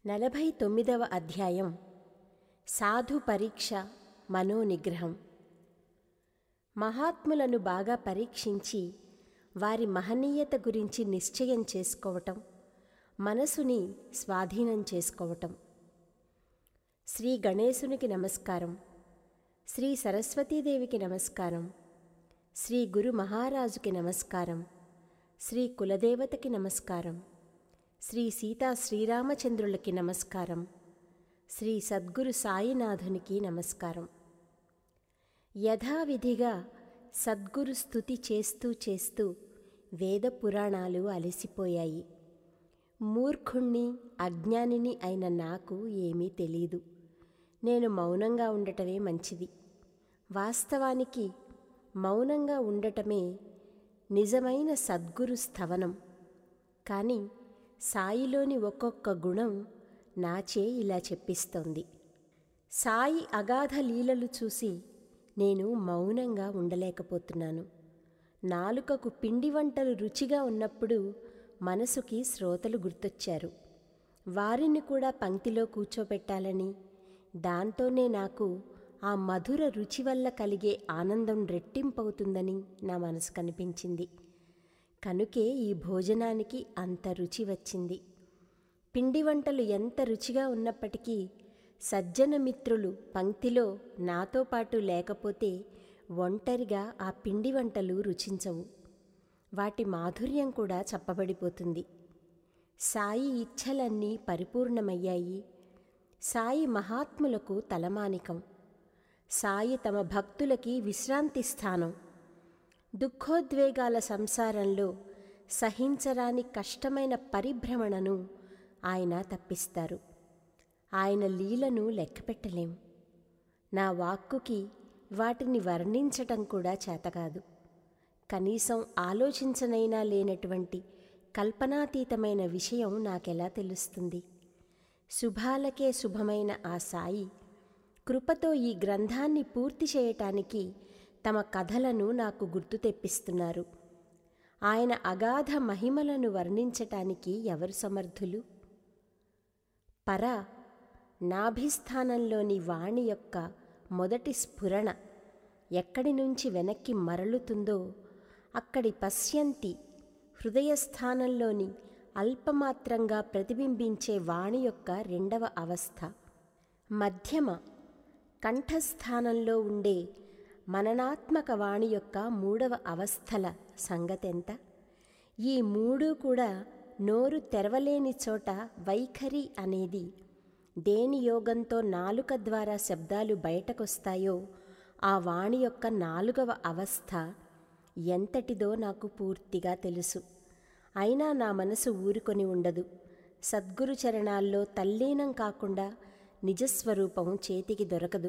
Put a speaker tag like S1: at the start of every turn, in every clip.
S1: నలభై తొమ్మిదవ అధ్యాయం సాధు పరీక్ష మనోనిగ్రహం మహాత్ములను బాగా పరీక్షించి వారి మహనీయత గురించి నిశ్చయం చేసుకోవటం మనసుని స్వాధీనం చేసుకోవటం శ్రీ గణేశునికి నమస్కారం శ్రీ సరస్వతీదేవికి నమస్కారం శ్రీ గురు మహారాజుకి నమస్కారం శ్రీ కులదేవతకి నమస్కారం శ్రీ సీతా శ్రీరామచంద్రులకి నమస్కారం శ్రీ సద్గురు సాయినాథునికి నమస్కారం యథావిధిగా సద్గురు స్థుతి చేస్తూ చేస్తూ వేద పురాణాలు అలసిపోయాయి మూర్ఖుణ్ణి అజ్ఞానిని అయిన నాకు ఏమీ తెలీదు నేను మౌనంగా ఉండటమే మంచిది వాస్తవానికి మౌనంగా ఉండటమే నిజమైన సద్గురు స్థవనం కానీ సాయిలోని ఒక్కొక్క గుణం నాచే ఇలా చెప్పిస్తోంది సాయి అగాధ లీలలు చూసి నేను మౌనంగా ఉండలేకపోతున్నాను నాలుకకు పిండి వంటలు రుచిగా ఉన్నప్పుడు మనసుకి శ్రోతలు గుర్తొచ్చారు వారిని కూడా పంక్తిలో కూర్చోపెట్టాలని దాంతోనే నాకు ఆ మధుర రుచి వల్ల కలిగే ఆనందం రెట్టింపవుతుందని నా మనసు కనిపించింది కనుకే ఈ భోజనానికి అంత రుచి వచ్చింది పిండి వంటలు ఎంత రుచిగా ఉన్నప్పటికీ సజ్జన మిత్రులు పంక్తిలో నాతో పాటు లేకపోతే ఒంటరిగా ఆ పిండి వంటలు రుచించవు వాటి మాధుర్యం కూడా చప్పబడిపోతుంది సాయి ఇచ్ఛలన్నీ పరిపూర్ణమయ్యాయి సాయి మహాత్ములకు తలమానికం సాయి తమ భక్తులకి విశ్రాంతి స్థానం దుఃఖోద్వేగాల సంసారంలో సహించరాని కష్టమైన పరిభ్రమణను ఆయన తప్పిస్తారు ఆయన లీలను లెక్కపెట్టలేం నా వాక్కుకి వాటిని వర్ణించటం కూడా చేతకాదు కనీసం ఆలోచించనైనా లేనటువంటి కల్పనాతీతమైన విషయం నాకెలా తెలుస్తుంది శుభాలకే శుభమైన ఆ సాయి కృపతో ఈ గ్రంథాన్ని పూర్తి చేయటానికి తమ కథలను నాకు గుర్తు తెప్పిస్తున్నారు ఆయన అగాధ మహిమలను వర్ణించటానికి ఎవరు సమర్థులు పర నాభిస్థానంలోని వాణి యొక్క మొదటి స్ఫురణ ఎక్కడి నుంచి వెనక్కి మరలుతుందో అక్కడి పశ్యంతి హృదయస్థానంలోని అల్పమాత్రంగా ప్రతిబింబించే వాణి యొక్క రెండవ అవస్థ మధ్యమ కంఠస్థానంలో ఉండే మననాత్మక వాణి యొక్క మూడవ అవస్థల సంగతెంత ఈ మూడు కూడా నోరు తెరవలేని చోట వైఖరి అనేది దేని యోగంతో నాలుక ద్వారా శబ్దాలు బయటకొస్తాయో ఆ వాణి యొక్క నాలుగవ అవస్థ ఎంతటిదో నాకు పూర్తిగా తెలుసు అయినా నా మనసు ఊరుకొని ఉండదు సద్గురు చరణాల్లో తల్లీనం కాకుండా నిజస్వరూపం చేతికి దొరకదు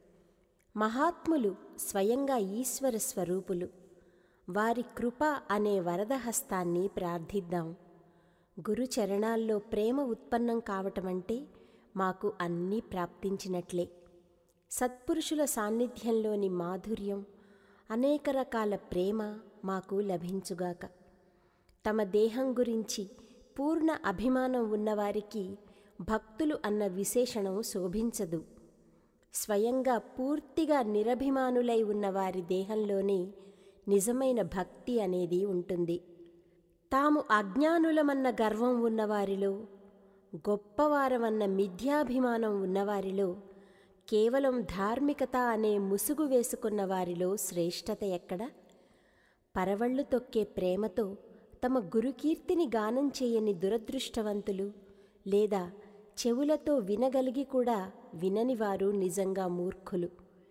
S1: మహాత్ములు స్వయంగా ఈశ్వర స్వరూపులు వారి కృప అనే వరదహస్తాన్ని ప్రార్థిద్దాం గురు చరణాల్లో ప్రేమ ఉత్పన్నం కావటమంటే మాకు అన్నీ ప్రాప్తించినట్లే సత్పురుషుల సాన్నిధ్యంలోని మాధుర్యం అనేక రకాల ప్రేమ మాకు లభించుగాక తమ దేహం గురించి పూర్ణ అభిమానం ఉన్నవారికి భక్తులు అన్న విశేషణం శోభించదు స్వయంగా పూర్తిగా నిరభిమానులై ఉన్న వారి దేహంలోనే నిజమైన భక్తి అనేది ఉంటుంది తాము అజ్ఞానులమన్న గర్వం ఉన్నవారిలో గొప్పవారమన్న మిథ్యాభిమానం ఉన్నవారిలో కేవలం ధార్మికత అనే ముసుగు వేసుకున్న వారిలో శ్రేష్టత ఎక్కడ పరవళ్ళు తొక్కే ప్రేమతో తమ గురుకీర్తిని గానం చేయని దురదృష్టవంతులు లేదా చెవులతో వినగలిగి కూడా వినని వారు నిజంగా మూర్ఖులు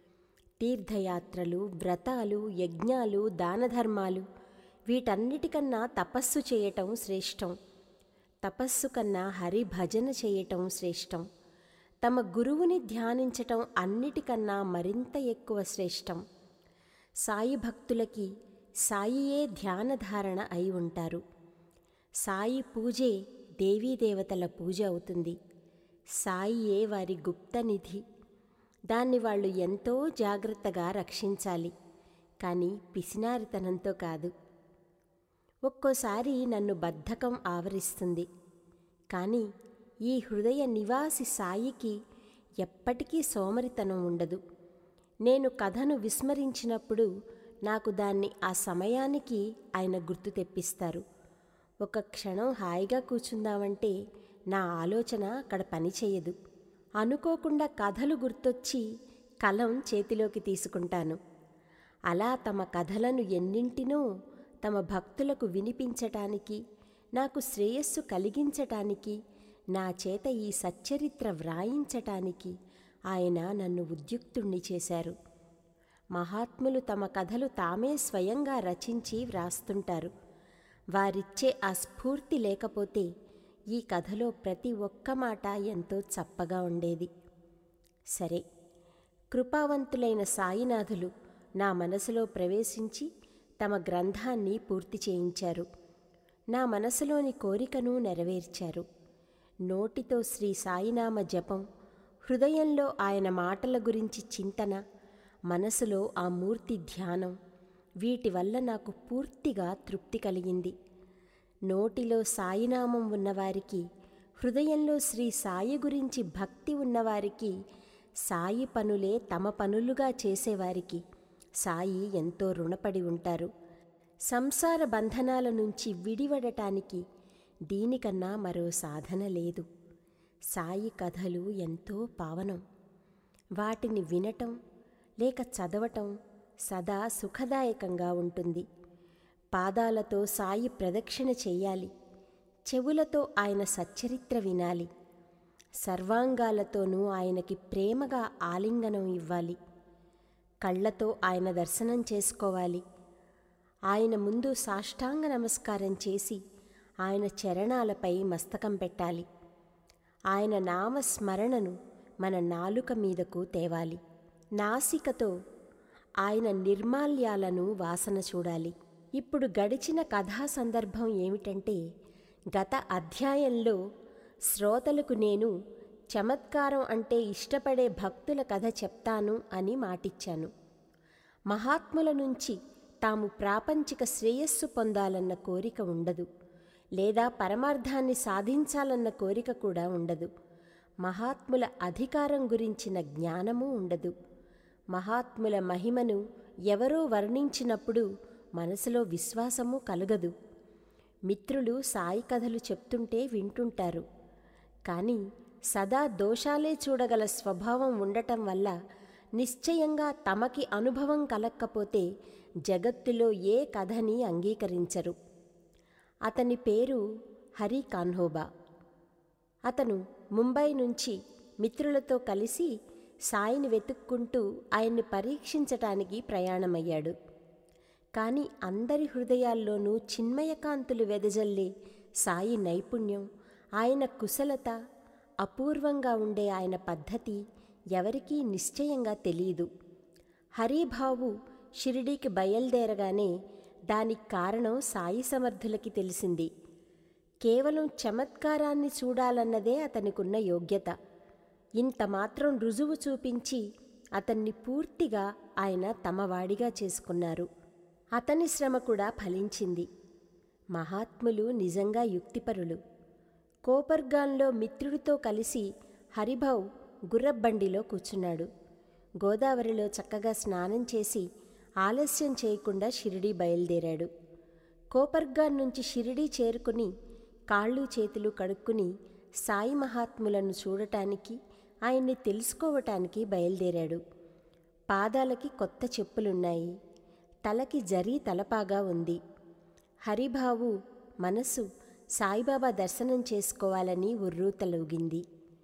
S1: తీర్థయాత్రలు వ్రతాలు యజ్ఞాలు దానధర్మాలు వీటన్నిటికన్నా తపస్సు చేయటం శ్రేష్టం తపస్సు కన్నా హరి భజన చేయటం శ్రేష్టం తమ గురువుని ధ్యానించటం అన్నిటికన్నా మరింత ఎక్కువ శ్రేష్టం సాయి భక్తులకి సాయియే ధ్యానధారణ అయి ఉంటారు సాయి పూజే దేవీదేవతల పూజ అవుతుంది సాయియే వారి గుప్తనిధి దాన్ని వాళ్ళు ఎంతో జాగ్రత్తగా రక్షించాలి కానీ పిసినారితనంతో కాదు ఒక్కోసారి నన్ను బద్ధకం ఆవరిస్తుంది కానీ ఈ హృదయ నివాసి సాయికి ఎప్పటికీ సోమరితనం ఉండదు నేను కథను విస్మరించినప్పుడు నాకు దాన్ని ఆ సమయానికి ఆయన గుర్తు తెప్పిస్తారు ఒక క్షణం హాయిగా కూర్చుందామంటే నా ఆలోచన అక్కడ పనిచేయదు అనుకోకుండా కథలు గుర్తొచ్చి కలం చేతిలోకి తీసుకుంటాను అలా తమ కథలను ఎన్నింటినో తమ భక్తులకు వినిపించటానికి నాకు శ్రేయస్సు కలిగించటానికి నా చేత ఈ సచ్చరిత్ర వ్రాయించటానికి ఆయన నన్ను ఉద్యుక్తుణ్ణి చేశారు మహాత్ములు తమ కథలు తామే స్వయంగా రచించి వ్రాస్తుంటారు వారిచ్చే ఆ స్ఫూర్తి లేకపోతే ఈ కథలో ప్రతి ఒక్క మాట ఎంతో చప్పగా ఉండేది సరే కృపావంతులైన సాయినాథులు నా మనసులో ప్రవేశించి తమ గ్రంథాన్ని పూర్తి చేయించారు నా మనసులోని కోరికను నెరవేర్చారు నోటితో శ్రీ సాయినామ జపం హృదయంలో ఆయన మాటల గురించి చింతన మనసులో ఆ మూర్తి ధ్యానం వీటి వల్ల నాకు పూర్తిగా తృప్తి కలిగింది నోటిలో సాయినామం ఉన్నవారికి హృదయంలో శ్రీ సాయి గురించి భక్తి ఉన్నవారికి సాయి పనులే తమ పనులుగా చేసేవారికి సాయి ఎంతో రుణపడి ఉంటారు సంసార బంధనాల నుంచి విడివడటానికి దీనికన్నా మరో సాధన లేదు సాయి కథలు ఎంతో పావనం వాటిని వినటం లేక చదవటం సదా సుఖదాయకంగా ఉంటుంది పాదాలతో సాయి ప్రదక్షిణ చెయ్యాలి చెవులతో ఆయన సచ్చరిత్ర వినాలి సర్వాంగాలతోనూ ఆయనకి ప్రేమగా ఆలింగనం ఇవ్వాలి కళ్ళతో ఆయన దర్శనం చేసుకోవాలి ఆయన ముందు సాష్టాంగ నమస్కారం చేసి ఆయన చరణాలపై మస్తకం పెట్టాలి ఆయన నామస్మరణను మన నాలుక మీదకు తేవాలి నాసికతో ఆయన నిర్మాల్యాలను వాసన చూడాలి ఇప్పుడు గడిచిన కథా సందర్భం ఏమిటంటే గత అధ్యాయంలో శ్రోతలకు నేను చమత్కారం అంటే ఇష్టపడే భక్తుల కథ చెప్తాను అని మాటిచ్చాను మహాత్ముల నుంచి తాము ప్రాపంచిక శ్రేయస్సు పొందాలన్న కోరిక ఉండదు లేదా పరమార్థాన్ని సాధించాలన్న కోరిక కూడా ఉండదు మహాత్ముల అధికారం గురించిన జ్ఞానము ఉండదు మహాత్ముల మహిమను ఎవరో వర్ణించినప్పుడు మనసులో విశ్వాసము కలగదు మిత్రులు సాయి కథలు చెప్తుంటే వింటుంటారు కానీ సదా దోషాలే చూడగల స్వభావం ఉండటం వల్ల నిశ్చయంగా తమకి అనుభవం కలక్కపోతే జగత్తులో ఏ కథని అంగీకరించరు అతని పేరు హరి కాన్హోబా అతను ముంబై నుంచి మిత్రులతో కలిసి సాయిని వెతుక్కుంటూ ఆయన్ని పరీక్షించటానికి ప్రయాణమయ్యాడు కానీ అందరి హృదయాల్లోనూ చిన్మయకాంతులు వెదజల్లే సాయి నైపుణ్యం ఆయన కుశలత అపూర్వంగా ఉండే ఆయన పద్ధతి ఎవరికీ నిశ్చయంగా తెలియదు హరిభావు షిరిడీకి బయలుదేరగానే దానికి కారణం సాయి సమర్థులకి తెలిసింది కేవలం చమత్కారాన్ని చూడాలన్నదే అతనికున్న యోగ్యత ఇంత మాత్రం రుజువు చూపించి అతన్ని పూర్తిగా ఆయన తమవాడిగా చేసుకున్నారు అతని శ్రమ కూడా ఫలించింది మహాత్ములు నిజంగా యుక్తిపరులు కోపర్గాన్లో మిత్రుడితో కలిసి హరిభావ్ గుర్రబండిలో కూర్చున్నాడు గోదావరిలో చక్కగా స్నానం చేసి ఆలస్యం చేయకుండా షిరిడీ బయలుదేరాడు కోపర్గాన్ నుంచి షిరిడీ చేరుకుని కాళ్ళు చేతులు కడుక్కుని సాయి మహాత్ములను చూడటానికి ఆయన్ని తెలుసుకోవటానికి బయలుదేరాడు పాదాలకి కొత్త చెప్పులున్నాయి తలకి జరీ తలపాగా ఉంది హరిబాబు మనసు సాయిబాబా దర్శనం చేసుకోవాలని ఉర్రూతలూగింది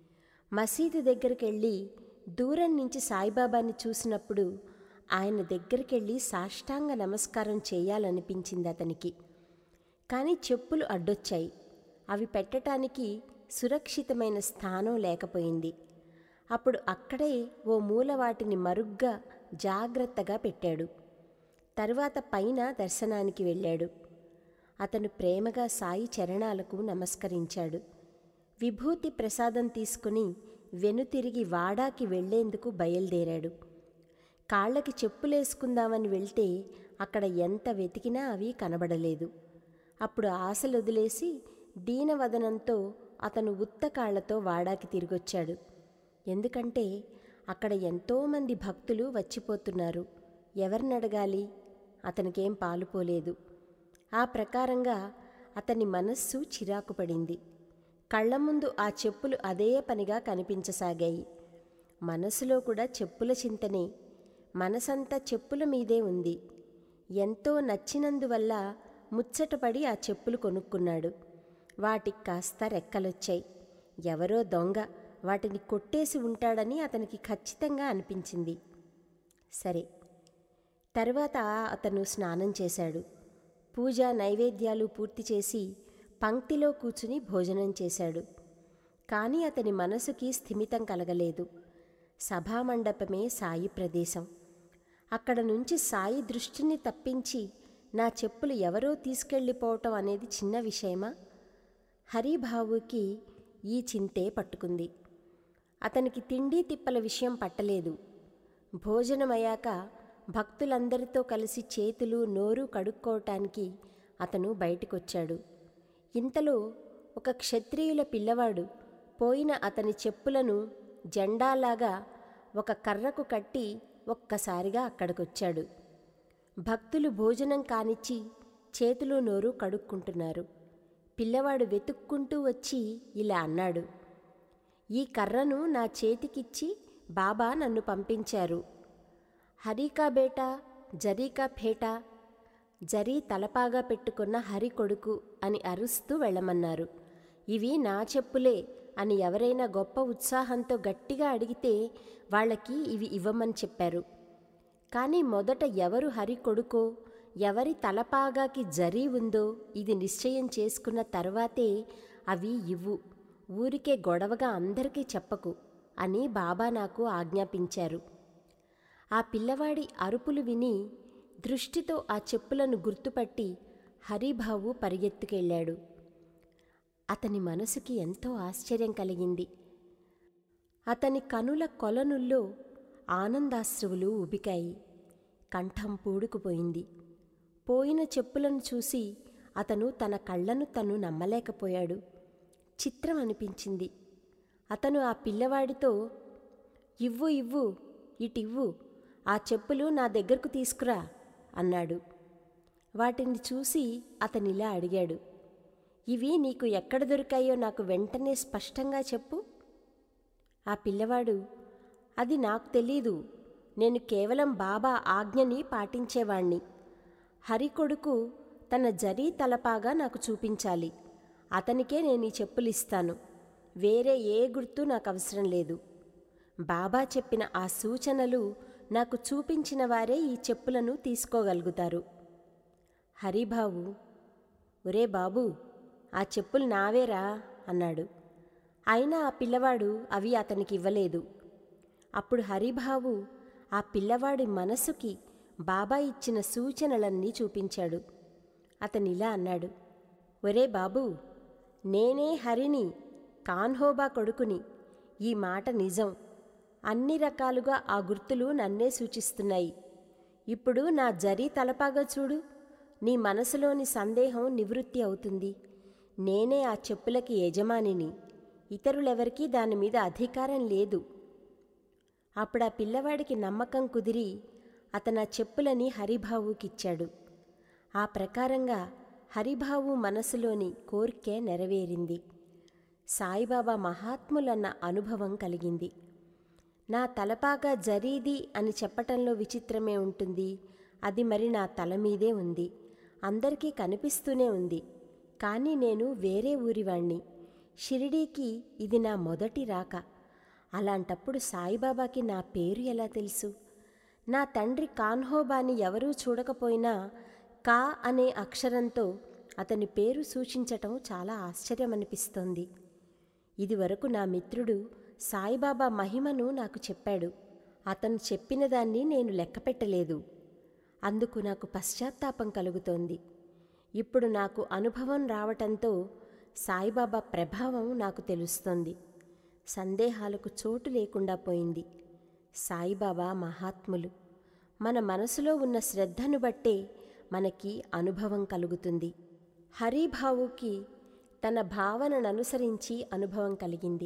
S1: మసీదు దగ్గరికెళ్ళి దూరం నుంచి సాయిబాబాని చూసినప్పుడు ఆయన దగ్గరికెళ్ళి సాష్టాంగ నమస్కారం చేయాలనిపించింది అతనికి కానీ చెప్పులు అడ్డొచ్చాయి అవి పెట్టటానికి సురక్షితమైన స్థానం లేకపోయింది అప్పుడు అక్కడే ఓ మూల వాటిని మరుగ్గా జాగ్రత్తగా పెట్టాడు తరువాత పైన దర్శనానికి వెళ్ళాడు అతను ప్రేమగా సాయి చరణాలకు నమస్కరించాడు విభూతి ప్రసాదం తీసుకుని వెనుతిరిగి వాడాకి వెళ్లేందుకు బయలుదేరాడు కాళ్ళకి చెప్పులేసుకుందామని వెళ్తే అక్కడ ఎంత వెతికినా అవి కనబడలేదు అప్పుడు ఆశలొదిలేసి దీనవదనంతో అతను ఉత్త కాళ్లతో వాడాకి తిరిగొచ్చాడు ఎందుకంటే అక్కడ ఎంతోమంది భక్తులు వచ్చిపోతున్నారు ఎవరినడగాలి అతనికేం పాలుపోలేదు ఆ ప్రకారంగా అతని మనస్సు చిరాకు పడింది కళ్ళ ముందు ఆ చెప్పులు అదే పనిగా కనిపించసాగాయి మనసులో కూడా చెప్పుల చింతనే మనసంతా చెప్పుల మీదే ఉంది ఎంతో నచ్చినందువల్ల ముచ్చటపడి ఆ చెప్పులు కొనుక్కున్నాడు వాటికి కాస్త రెక్కలొచ్చాయి ఎవరో దొంగ వాటిని కొట్టేసి ఉంటాడని అతనికి ఖచ్చితంగా అనిపించింది సరే తరువాత అతను స్నానం చేశాడు పూజ నైవేద్యాలు పూర్తి చేసి పంక్తిలో కూర్చుని భోజనం చేశాడు కానీ అతని మనసుకి స్థిమితం కలగలేదు సభామండపమే సాయి ప్రదేశం అక్కడ నుంచి సాయి దృష్టిని తప్పించి నా చెప్పులు ఎవరో తీసుకెళ్ళిపోవటం అనేది చిన్న విషయమా హరిబావుకి ఈ చింతే పట్టుకుంది అతనికి తిండి తిప్పల విషయం పట్టలేదు భోజనమయ్యాక భక్తులందరితో కలిసి చేతులు నోరు కడుక్కోవటానికి అతను బయటికొచ్చాడు ఇంతలో ఒక క్షత్రియుల పిల్లవాడు పోయిన అతని చెప్పులను జెండాలాగా ఒక కర్రకు కట్టి ఒక్కసారిగా అక్కడికొచ్చాడు భక్తులు భోజనం కానిచ్చి చేతులు నోరు కడుక్కుంటున్నారు పిల్లవాడు వెతుక్కుంటూ వచ్చి ఇలా అన్నాడు ఈ కర్రను నా చేతికిచ్చి బాబా నన్ను పంపించారు హరికా బేటా జరీకా ఫేటా జరీ తలపాగా పెట్టుకున్న హరి కొడుకు అని అరుస్తూ వెళ్ళమన్నారు ఇవి నా చెప్పులే అని ఎవరైనా గొప్ప ఉత్సాహంతో గట్టిగా అడిగితే వాళ్ళకి ఇవి ఇవ్వమని చెప్పారు కానీ మొదట ఎవరు హరి కొడుకో ఎవరి తలపాగాకి జరీ ఉందో ఇది నిశ్చయం చేసుకున్న తర్వాతే అవి ఇవ్వు ఊరికే గొడవగా అందరికీ చెప్పకు అని బాబా నాకు ఆజ్ఞాపించారు ఆ పిల్లవాడి అరుపులు విని దృష్టితో ఆ చెప్పులను గుర్తుపట్టి హరిబావు పరిగెత్తుకెళ్ళాడు అతని మనసుకి ఎంతో ఆశ్చర్యం కలిగింది అతని కనుల కొలనుల్లో ఆనందాశ్రువులు ఉబికాయి కంఠం పూడుకుపోయింది పోయిన చెప్పులను చూసి అతను తన కళ్ళను తను నమ్మలేకపోయాడు చిత్రం అనిపించింది అతను ఆ పిల్లవాడితో ఇవ్వు ఇవ్వు ఇటివ్వు ఆ చెప్పులు నా దగ్గరకు తీసుకురా అన్నాడు వాటిని చూసి అతనిలా అడిగాడు ఇవి నీకు ఎక్కడ దొరికాయో నాకు వెంటనే స్పష్టంగా చెప్పు ఆ పిల్లవాడు అది నాకు తెలీదు నేను కేవలం బాబా ఆజ్ఞని పాటించేవాణ్ణి హరి కొడుకు తన జరీ తలపాగా నాకు చూపించాలి అతనికే నేను ఈ చెప్పులు ఇస్తాను వేరే ఏ గుర్తు నాకు అవసరం లేదు బాబా చెప్పిన ఆ సూచనలు నాకు చూపించిన వారే ఈ చెప్పులను తీసుకోగలుగుతారు హరిబాబు ఒరే బాబు ఆ చెప్పులు నావేరా అన్నాడు అయినా ఆ పిల్లవాడు అవి అతనికి ఇవ్వలేదు అప్పుడు హరిబాబు ఆ పిల్లవాడి మనసుకి బాబా ఇచ్చిన సూచనలన్నీ చూపించాడు అతనిలా అన్నాడు ఒరే బాబు నేనే హరిని కాన్హోబా కొడుకుని ఈ మాట నిజం అన్ని రకాలుగా ఆ గుర్తులు నన్నే సూచిస్తున్నాయి ఇప్పుడు నా జరీ తలపాగా చూడు నీ మనసులోని సందేహం నివృత్తి అవుతుంది నేనే ఆ చెప్పులకి యజమానిని ఇతరులెవరికీ దాని మీద అధికారం లేదు అప్పుడు ఆ పిల్లవాడికి నమ్మకం కుదిరి అతను ఆ చెప్పులని హరిబావుకిచ్చాడు ఆ ప్రకారంగా హరిబావు మనసులోని కోరిక నెరవేరింది సాయిబాబా మహాత్ములన్న అనుభవం కలిగింది నా తలపాగా జరీది అని చెప్పటంలో విచిత్రమే ఉంటుంది అది మరి నా తల మీదే ఉంది అందరికీ కనిపిస్తూనే ఉంది కానీ నేను వేరే ఊరివాణ్ణి షిరిడీకి ఇది నా మొదటి రాక అలాంటప్పుడు సాయిబాబాకి నా పేరు ఎలా తెలుసు నా తండ్రి కాన్హోబాని ఎవరూ చూడకపోయినా కా అనే అక్షరంతో అతని పేరు సూచించటం చాలా ఆశ్చర్యమనిపిస్తోంది ఇదివరకు నా మిత్రుడు సాయిబాబా మహిమను నాకు చెప్పాడు అతను చెప్పిన దాన్ని నేను లెక్కపెట్టలేదు అందుకు నాకు పశ్చాత్తాపం కలుగుతోంది ఇప్పుడు నాకు అనుభవం రావటంతో సాయిబాబా ప్రభావం నాకు తెలుస్తోంది సందేహాలకు చోటు లేకుండా పోయింది సాయిబాబా మహాత్ములు మన మనసులో ఉన్న శ్రద్ధను బట్టే మనకి అనుభవం కలుగుతుంది హరిభావుకి తన భావనను అనుసరించి అనుభవం కలిగింది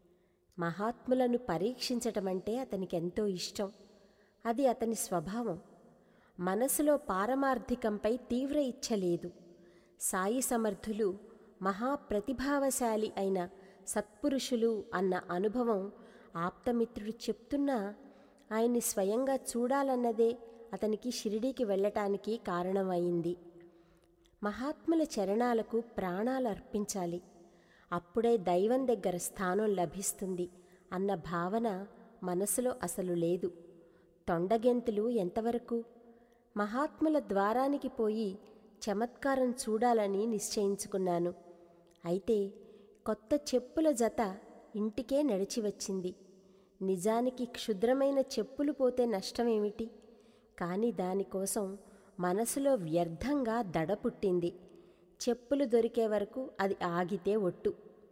S1: మహాత్ములను పరీక్షించటమంటే అతనికి ఎంతో ఇష్టం అది అతని స్వభావం మనసులో పారమార్థికంపై తీవ్ర ఇచ్ఛ లేదు సాయి సమర్థులు మహాప్రతిభావశాలి అయిన సత్పురుషులు అన్న అనుభవం ఆప్తమిత్రుడు చెప్తున్నా ఆయన్ని స్వయంగా చూడాలన్నదే అతనికి షిరిడీకి వెళ్ళటానికి కారణమైంది మహాత్ముల చరణాలకు ప్రాణాలు అర్పించాలి అప్పుడే దైవం దగ్గర స్థానం లభిస్తుంది అన్న భావన మనసులో అసలు లేదు తొండగెంతులు ఎంతవరకు మహాత్ముల ద్వారానికి పోయి చమత్కారం చూడాలని నిశ్చయించుకున్నాను అయితే కొత్త చెప్పుల జత ఇంటికే నడిచి వచ్చింది నిజానికి క్షుద్రమైన చెప్పులు పోతే నష్టమేమిటి కానీ దానికోసం మనసులో వ్యర్థంగా దడ పుట్టింది చెప్పులు దొరికే వరకు అది ఆగితే ఒట్టు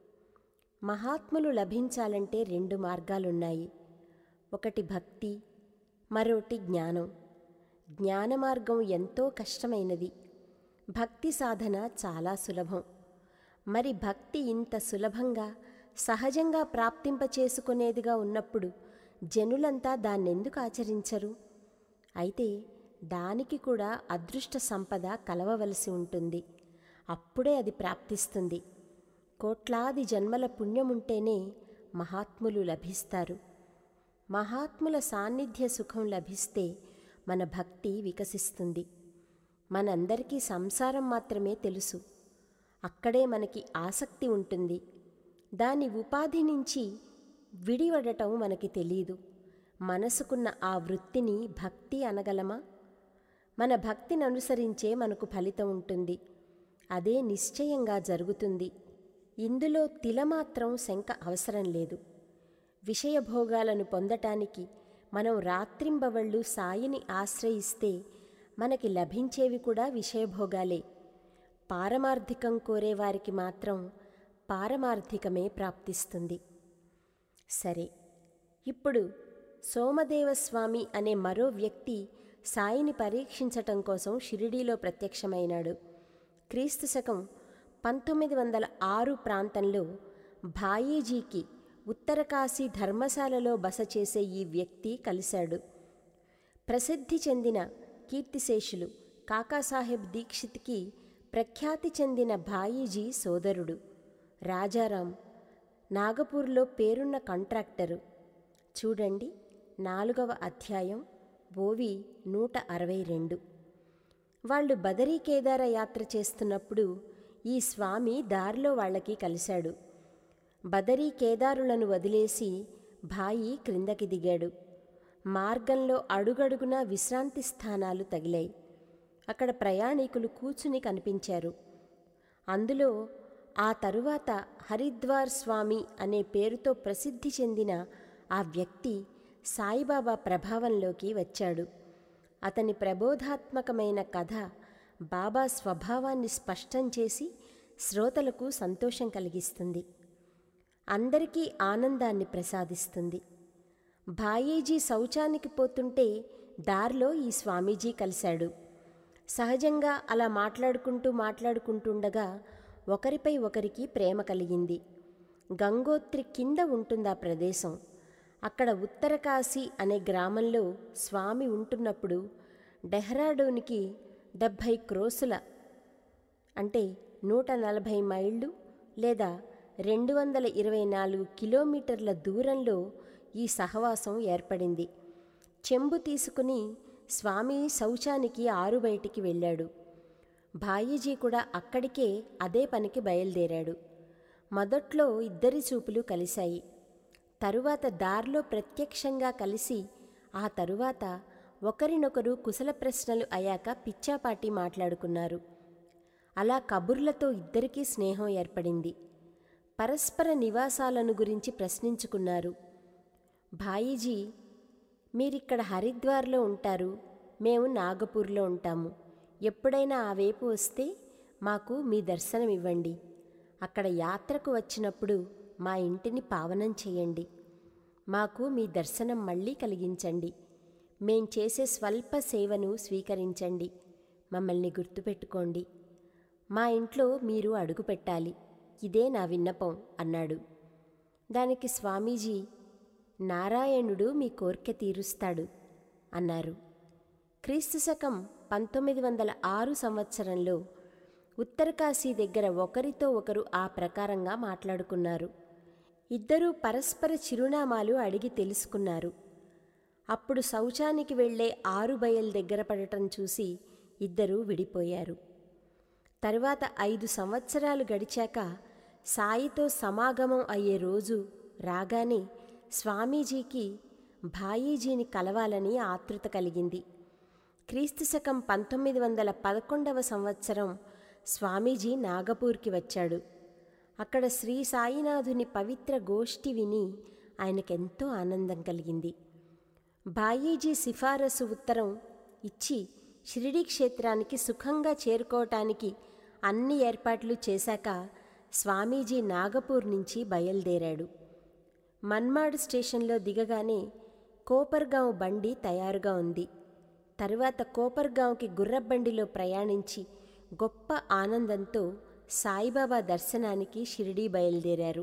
S1: మహాత్ములు లభించాలంటే రెండు మార్గాలున్నాయి ఒకటి భక్తి మరోటి జ్ఞానం జ్ఞాన మార్గం ఎంతో కష్టమైనది భక్తి సాధన చాలా సులభం మరి భక్తి ఇంత సులభంగా సహజంగా ప్రాప్తింపచేసుకునేదిగా ఉన్నప్పుడు జనులంతా దాన్నెందుకు ఆచరించరు అయితే దానికి కూడా అదృష్ట సంపద కలవవలసి ఉంటుంది అప్పుడే అది ప్రాప్తిస్తుంది కోట్లాది జన్మల పుణ్యముంటేనే మహాత్ములు లభిస్తారు మహాత్ముల సాన్నిధ్య సుఖం లభిస్తే మన భక్తి వికసిస్తుంది మనందరికీ సంసారం మాత్రమే తెలుసు అక్కడే మనకి ఆసక్తి ఉంటుంది దాని ఉపాధి నుంచి విడివడటం మనకి తెలీదు మనసుకున్న ఆ వృత్తిని భక్తి అనగలమా మన భక్తిని అనుసరించే మనకు ఫలితం ఉంటుంది అదే నిశ్చయంగా జరుగుతుంది ఇందులో తిలమాత్రం శంక అవసరం లేదు విషయభోగాలను పొందటానికి మనం రాత్రింబవళ్ళు సాయిని ఆశ్రయిస్తే మనకి లభించేవి కూడా విషయభోగాలే పారమార్థికం కోరేవారికి మాత్రం పారమార్థికమే ప్రాప్తిస్తుంది సరే ఇప్పుడు సోమదేవస్వామి అనే మరో వ్యక్తి సాయిని పరీక్షించటం కోసం షిరిడీలో ప్రత్యక్షమైనాడు క్రీస్తు శకం పంతొమ్మిది వందల ఆరు ప్రాంతంలో భాయీజీకి ఉత్తరకాశీ ధర్మశాలలో బస చేసే ఈ వ్యక్తి కలిశాడు ప్రసిద్ధి చెందిన కీర్తిశేషులు కాకాసాహెబ్ దీక్షిత్కి ప్రఖ్యాతి చెందిన భాయీజీ సోదరుడు రాజారాం నాగపూర్లో పేరున్న కాంట్రాక్టరు చూడండి నాలుగవ అధ్యాయం ఓవి నూట అరవై రెండు వాళ్ళు బదరీ కేదార యాత్ర చేస్తున్నప్పుడు ఈ స్వామి దారిలో వాళ్ళకి కలిశాడు బదరీ కేదారులను వదిలేసి భాయి క్రిందకి దిగాడు మార్గంలో అడుగడుగునా విశ్రాంతి స్థానాలు తగిలాయి అక్కడ ప్రయాణికులు కూర్చుని కనిపించారు అందులో ఆ తరువాత హరిద్వార్ స్వామి అనే పేరుతో ప్రసిద్ధి చెందిన ఆ వ్యక్తి సాయిబాబా ప్రభావంలోకి వచ్చాడు అతని ప్రబోధాత్మకమైన కథ బాబా స్వభావాన్ని స్పష్టం చేసి శ్రోతలకు సంతోషం కలిగిస్తుంది అందరికీ ఆనందాన్ని ప్రసాదిస్తుంది భాయేజీ శౌచానికి పోతుంటే దారిలో ఈ స్వామీజీ కలిశాడు సహజంగా అలా మాట్లాడుకుంటూ మాట్లాడుకుంటుండగా ఒకరిపై ఒకరికి ప్రేమ కలిగింది గంగోత్రి కింద ఉంటుంది ఆ ప్రదేశం అక్కడ ఉత్తరకాశీ అనే గ్రామంలో స్వామి ఉంటున్నప్పుడు డెహ్రాడూన్కి డెబ్భై క్రోసుల అంటే నూట నలభై మైళ్ళు లేదా రెండు వందల ఇరవై నాలుగు కిలోమీటర్ల దూరంలో ఈ సహవాసం ఏర్పడింది చెంబు తీసుకుని స్వామి శౌచానికి ఆరు బయటికి వెళ్ళాడు భాయీజీ కూడా అక్కడికే అదే పనికి బయలుదేరాడు మొదట్లో ఇద్దరి చూపులు కలిశాయి తరువాత దారిలో ప్రత్యక్షంగా కలిసి ఆ తరువాత ఒకరినొకరు కుశల ప్రశ్నలు అయ్యాక పిచ్చాపాటి మాట్లాడుకున్నారు అలా కబుర్లతో ఇద్దరికీ స్నేహం ఏర్పడింది పరస్పర నివాసాలను గురించి ప్రశ్నించుకున్నారు భాయీజీ మీరిక్కడ హరిద్వార్లో ఉంటారు మేము నాగపూర్లో ఉంటాము ఎప్పుడైనా ఆ వైపు వస్తే మాకు మీ దర్శనం ఇవ్వండి అక్కడ యాత్రకు వచ్చినప్పుడు మా ఇంటిని పావనం చేయండి మాకు మీ దర్శనం మళ్ళీ కలిగించండి మేం చేసే స్వల్ప సేవను స్వీకరించండి మమ్మల్ని గుర్తుపెట్టుకోండి మా ఇంట్లో మీరు అడుగు పెట్టాలి ఇదే నా విన్నపం అన్నాడు దానికి స్వామీజీ నారాయణుడు మీ కోర్కె తీరుస్తాడు అన్నారు క్రీస్తు శకం పంతొమ్మిది వందల ఆరు సంవత్సరంలో ఉత్తరకాశీ దగ్గర ఒకరితో ఒకరు ఆ ప్రకారంగా మాట్లాడుకున్నారు ఇద్దరూ పరస్పర చిరునామాలు అడిగి తెలుసుకున్నారు అప్పుడు శౌచానికి వెళ్లే ఆరు బయల్ దగ్గర పడటం చూసి ఇద్దరూ విడిపోయారు తరువాత ఐదు సంవత్సరాలు గడిచాక సాయితో సమాగమం అయ్యే రోజు రాగానే స్వామీజీకి భాయీజీని కలవాలని ఆతృత కలిగింది క్రీస్తు శకం పంతొమ్మిది వందల పదకొండవ సంవత్సరం స్వామీజీ నాగపూర్కి వచ్చాడు అక్కడ శ్రీ సాయినాథుని పవిత్ర గోష్ఠి విని ఆయనకెంతో ఆనందం కలిగింది బాయీజీ సిఫారసు ఉత్తరం ఇచ్చి షిరిడీ క్షేత్రానికి సుఖంగా చేరుకోవటానికి అన్ని ఏర్పాట్లు చేశాక స్వామీజీ నాగపూర్ నుంచి బయలుదేరాడు మన్మాడ్ స్టేషన్లో దిగగానే కోపర్గాంవ్ బండి తయారుగా ఉంది తరువాత కోపర్గాంవ్కి గుర్రబండిలో ప్రయాణించి గొప్ప ఆనందంతో సాయిబాబా దర్శనానికి షిరిడీ బయలుదేరారు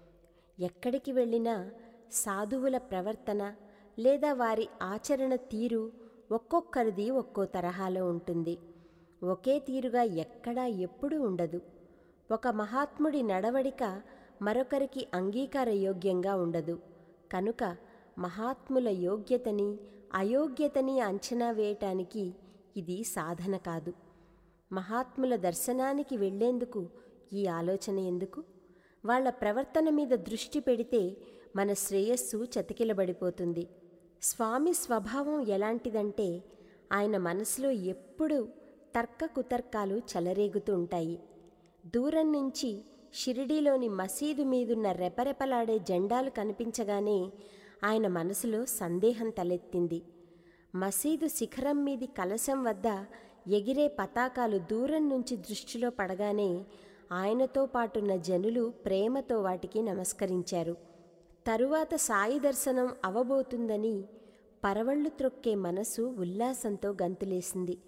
S1: ఎక్కడికి వెళ్ళినా సాధువుల ప్రవర్తన లేదా వారి ఆచరణ తీరు ఒక్కొక్కరిది ఒక్కో తరహాలో ఉంటుంది ఒకే తీరుగా ఎక్కడా ఎప్పుడూ ఉండదు ఒక మహాత్ముడి నడవడిక మరొకరికి అంగీకార యోగ్యంగా ఉండదు కనుక మహాత్ముల యోగ్యతని అయోగ్యతని అంచనా వేయటానికి ఇది సాధన కాదు మహాత్ముల దర్శనానికి వెళ్లేందుకు ఈ ఆలోచన ఎందుకు వాళ్ళ ప్రవర్తన మీద దృష్టి పెడితే మన శ్రేయస్సు చతికిలబడిపోతుంది స్వామి స్వభావం ఎలాంటిదంటే ఆయన మనసులో ఎప్పుడూ తర్క కుతర్కాలు చెలరేగుతూ ఉంటాయి దూరం నుంచి షిరిడీలోని మసీదు మీదున్న రెపరెపలాడే జెండాలు కనిపించగానే ఆయన మనసులో సందేహం తలెత్తింది మసీదు శిఖరం మీది కలశం వద్ద ఎగిరే పతాకాలు దూరం నుంచి దృష్టిలో పడగానే ఆయనతో పాటున్న జనులు ప్రేమతో వాటికి నమస్కరించారు తరువాత సాయి దర్శనం అవబోతుందని పరవళ్ళు త్రొక్కే మనసు ఉల్లాసంతో గంతులేసింది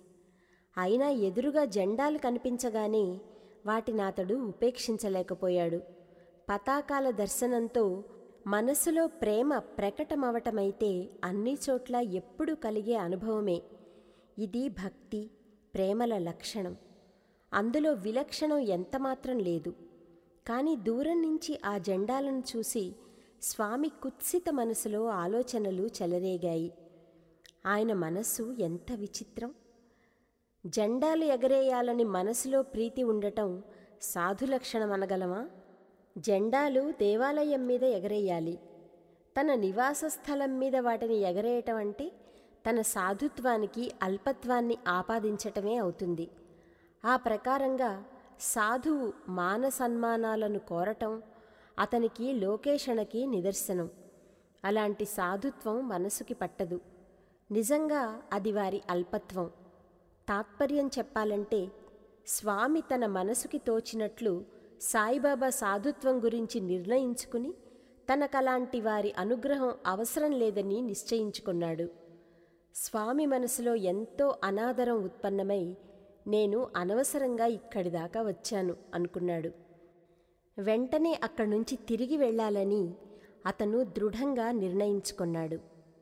S1: అయినా ఎదురుగా జెండాలు కనిపించగానే వాటిని అతడు ఉపేక్షించలేకపోయాడు పతాకాల దర్శనంతో మనసులో ప్రేమ ప్రకటమవటమైతే అన్ని చోట్ల ఎప్పుడూ కలిగే అనుభవమే ఇది భక్తి ప్రేమల లక్షణం అందులో విలక్షణం ఎంతమాత్రం లేదు కానీ దూరం నుంచి ఆ జెండాలను చూసి స్వామి కుత్సిత మనసులో ఆలోచనలు చెలరేగాయి ఆయన మనస్సు ఎంత విచిత్రం జెండాలు ఎగరేయాలని మనసులో ప్రీతి ఉండటం సాధు లక్షణం అనగలమా జెండాలు దేవాలయం మీద ఎగరేయాలి తన నివాస స్థలం మీద వాటిని ఎగరేయటం అంటే తన సాధుత్వానికి అల్పత్వాన్ని ఆపాదించటమే అవుతుంది ఆ ప్రకారంగా సాధువు మాన సన్మానాలను కోరటం అతనికి లోకేషణకి నిదర్శనం అలాంటి సాధుత్వం మనసుకి పట్టదు నిజంగా అది వారి అల్పత్వం తాత్పర్యం చెప్పాలంటే స్వామి తన మనసుకి తోచినట్లు సాయిబాబా సాధుత్వం గురించి నిర్ణయించుకుని తనకలాంటి వారి అనుగ్రహం అవసరం లేదని నిశ్చయించుకున్నాడు స్వామి మనసులో ఎంతో అనాదరం ఉత్పన్నమై నేను అనవసరంగా ఇక్కడి దాకా వచ్చాను అనుకున్నాడు వెంటనే అక్కడి నుంచి తిరిగి వెళ్ళాలని అతను దృఢంగా నిర్ణయించుకున్నాడు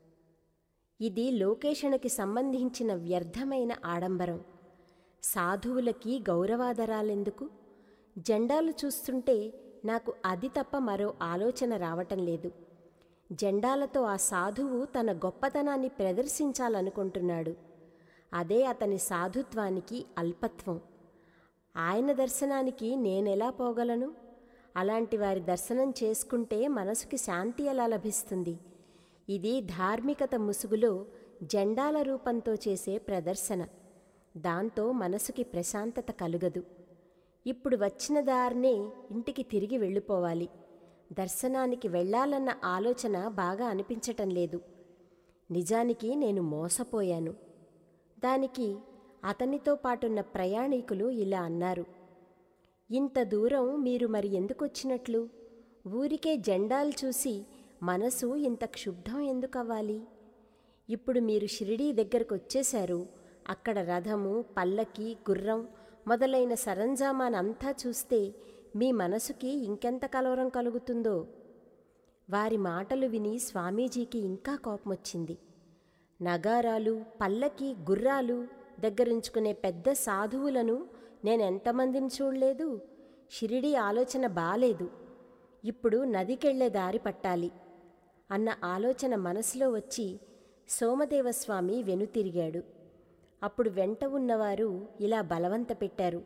S1: ఇది లోకేషణకి సంబంధించిన వ్యర్థమైన ఆడంబరం సాధువులకి గౌరవాదరాలెందుకు జెండాలు చూస్తుంటే నాకు అది తప్ప మరో ఆలోచన రావటం లేదు జెండాలతో ఆ సాధువు తన గొప్పతనాన్ని ప్రదర్శించాలనుకుంటున్నాడు అదే అతని సాధుత్వానికి అల్పత్వం ఆయన దర్శనానికి నేనెలా పోగలను అలాంటి వారి దర్శనం చేసుకుంటే మనసుకి శాంతి ఎలా లభిస్తుంది ఇది ధార్మికత ముసుగులో జెండాల రూపంతో చేసే ప్రదర్శన దాంతో మనసుకి ప్రశాంతత కలుగదు ఇప్పుడు వచ్చిన దారినే ఇంటికి తిరిగి వెళ్ళిపోవాలి దర్శనానికి వెళ్ళాలన్న ఆలోచన బాగా అనిపించటం లేదు నిజానికి నేను మోసపోయాను దానికి అతనితో పాటున్న ప్రయాణికులు ఇలా అన్నారు ఇంత దూరం మీరు మరి ఎందుకొచ్చినట్లు ఊరికే జెండాలు చూసి మనసు ఇంత క్షుబ్ధం ఎందుకవ్వాలి ఇప్పుడు మీరు షిరిడీ దగ్గరకు వచ్చేశారు అక్కడ రథము పల్లకి గుర్రం మొదలైన సరంజామానంతా చూస్తే మీ మనసుకి ఇంకెంత కలవరం కలుగుతుందో వారి మాటలు విని స్వామీజీకి ఇంకా కోపమొచ్చింది నగారాలు పల్లకి గుర్రాలు దగ్గరుంచుకునే పెద్ద సాధువులను నేనెంతమందిని చూడలేదు షిరిడి ఆలోచన బాలేదు ఇప్పుడు నదికెళ్లే దారి పట్టాలి అన్న ఆలోచన మనసులో వచ్చి సోమదేవస్వామి వెనుతిరిగాడు అప్పుడు వెంట ఉన్నవారు ఇలా బలవంత పెట్టారు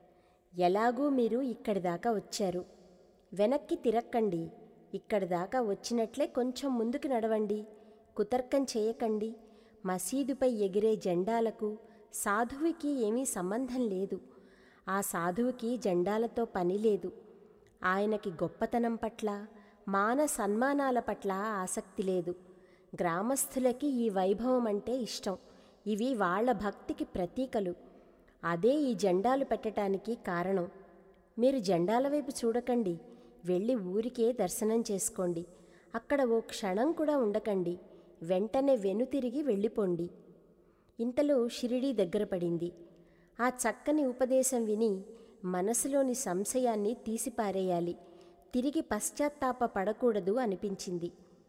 S1: ఎలాగూ మీరు ఇక్కడి దాకా వచ్చారు వెనక్కి తిరక్కండి ఇక్కడి దాకా వచ్చినట్లే కొంచెం ముందుకు నడవండి కుతర్కం చేయకండి మసీదుపై ఎగిరే జెండాలకు సాధువుకి ఏమీ సంబంధం లేదు ఆ సాధువుకి జెండాలతో పని లేదు ఆయనకి గొప్పతనం పట్ల మాన సన్మానాల పట్ల ఆసక్తి లేదు గ్రామస్థులకి ఈ వైభవం అంటే ఇష్టం ఇవి వాళ్ళ భక్తికి ప్రతీకలు అదే ఈ జెండాలు పెట్టడానికి కారణం మీరు జెండాల వైపు చూడకండి వెళ్ళి ఊరికే దర్శనం చేసుకోండి అక్కడ ఓ క్షణం కూడా ఉండకండి వెంటనే వెనుతిరిగి వెళ్ళిపోండి ఇంతలో షిరిడీ దగ్గర పడింది ఆ చక్కని ఉపదేశం విని మనసులోని సంశయాన్ని తీసిపారేయాలి తిరిగి పశ్చాత్తాప పడకూడదు అనిపించింది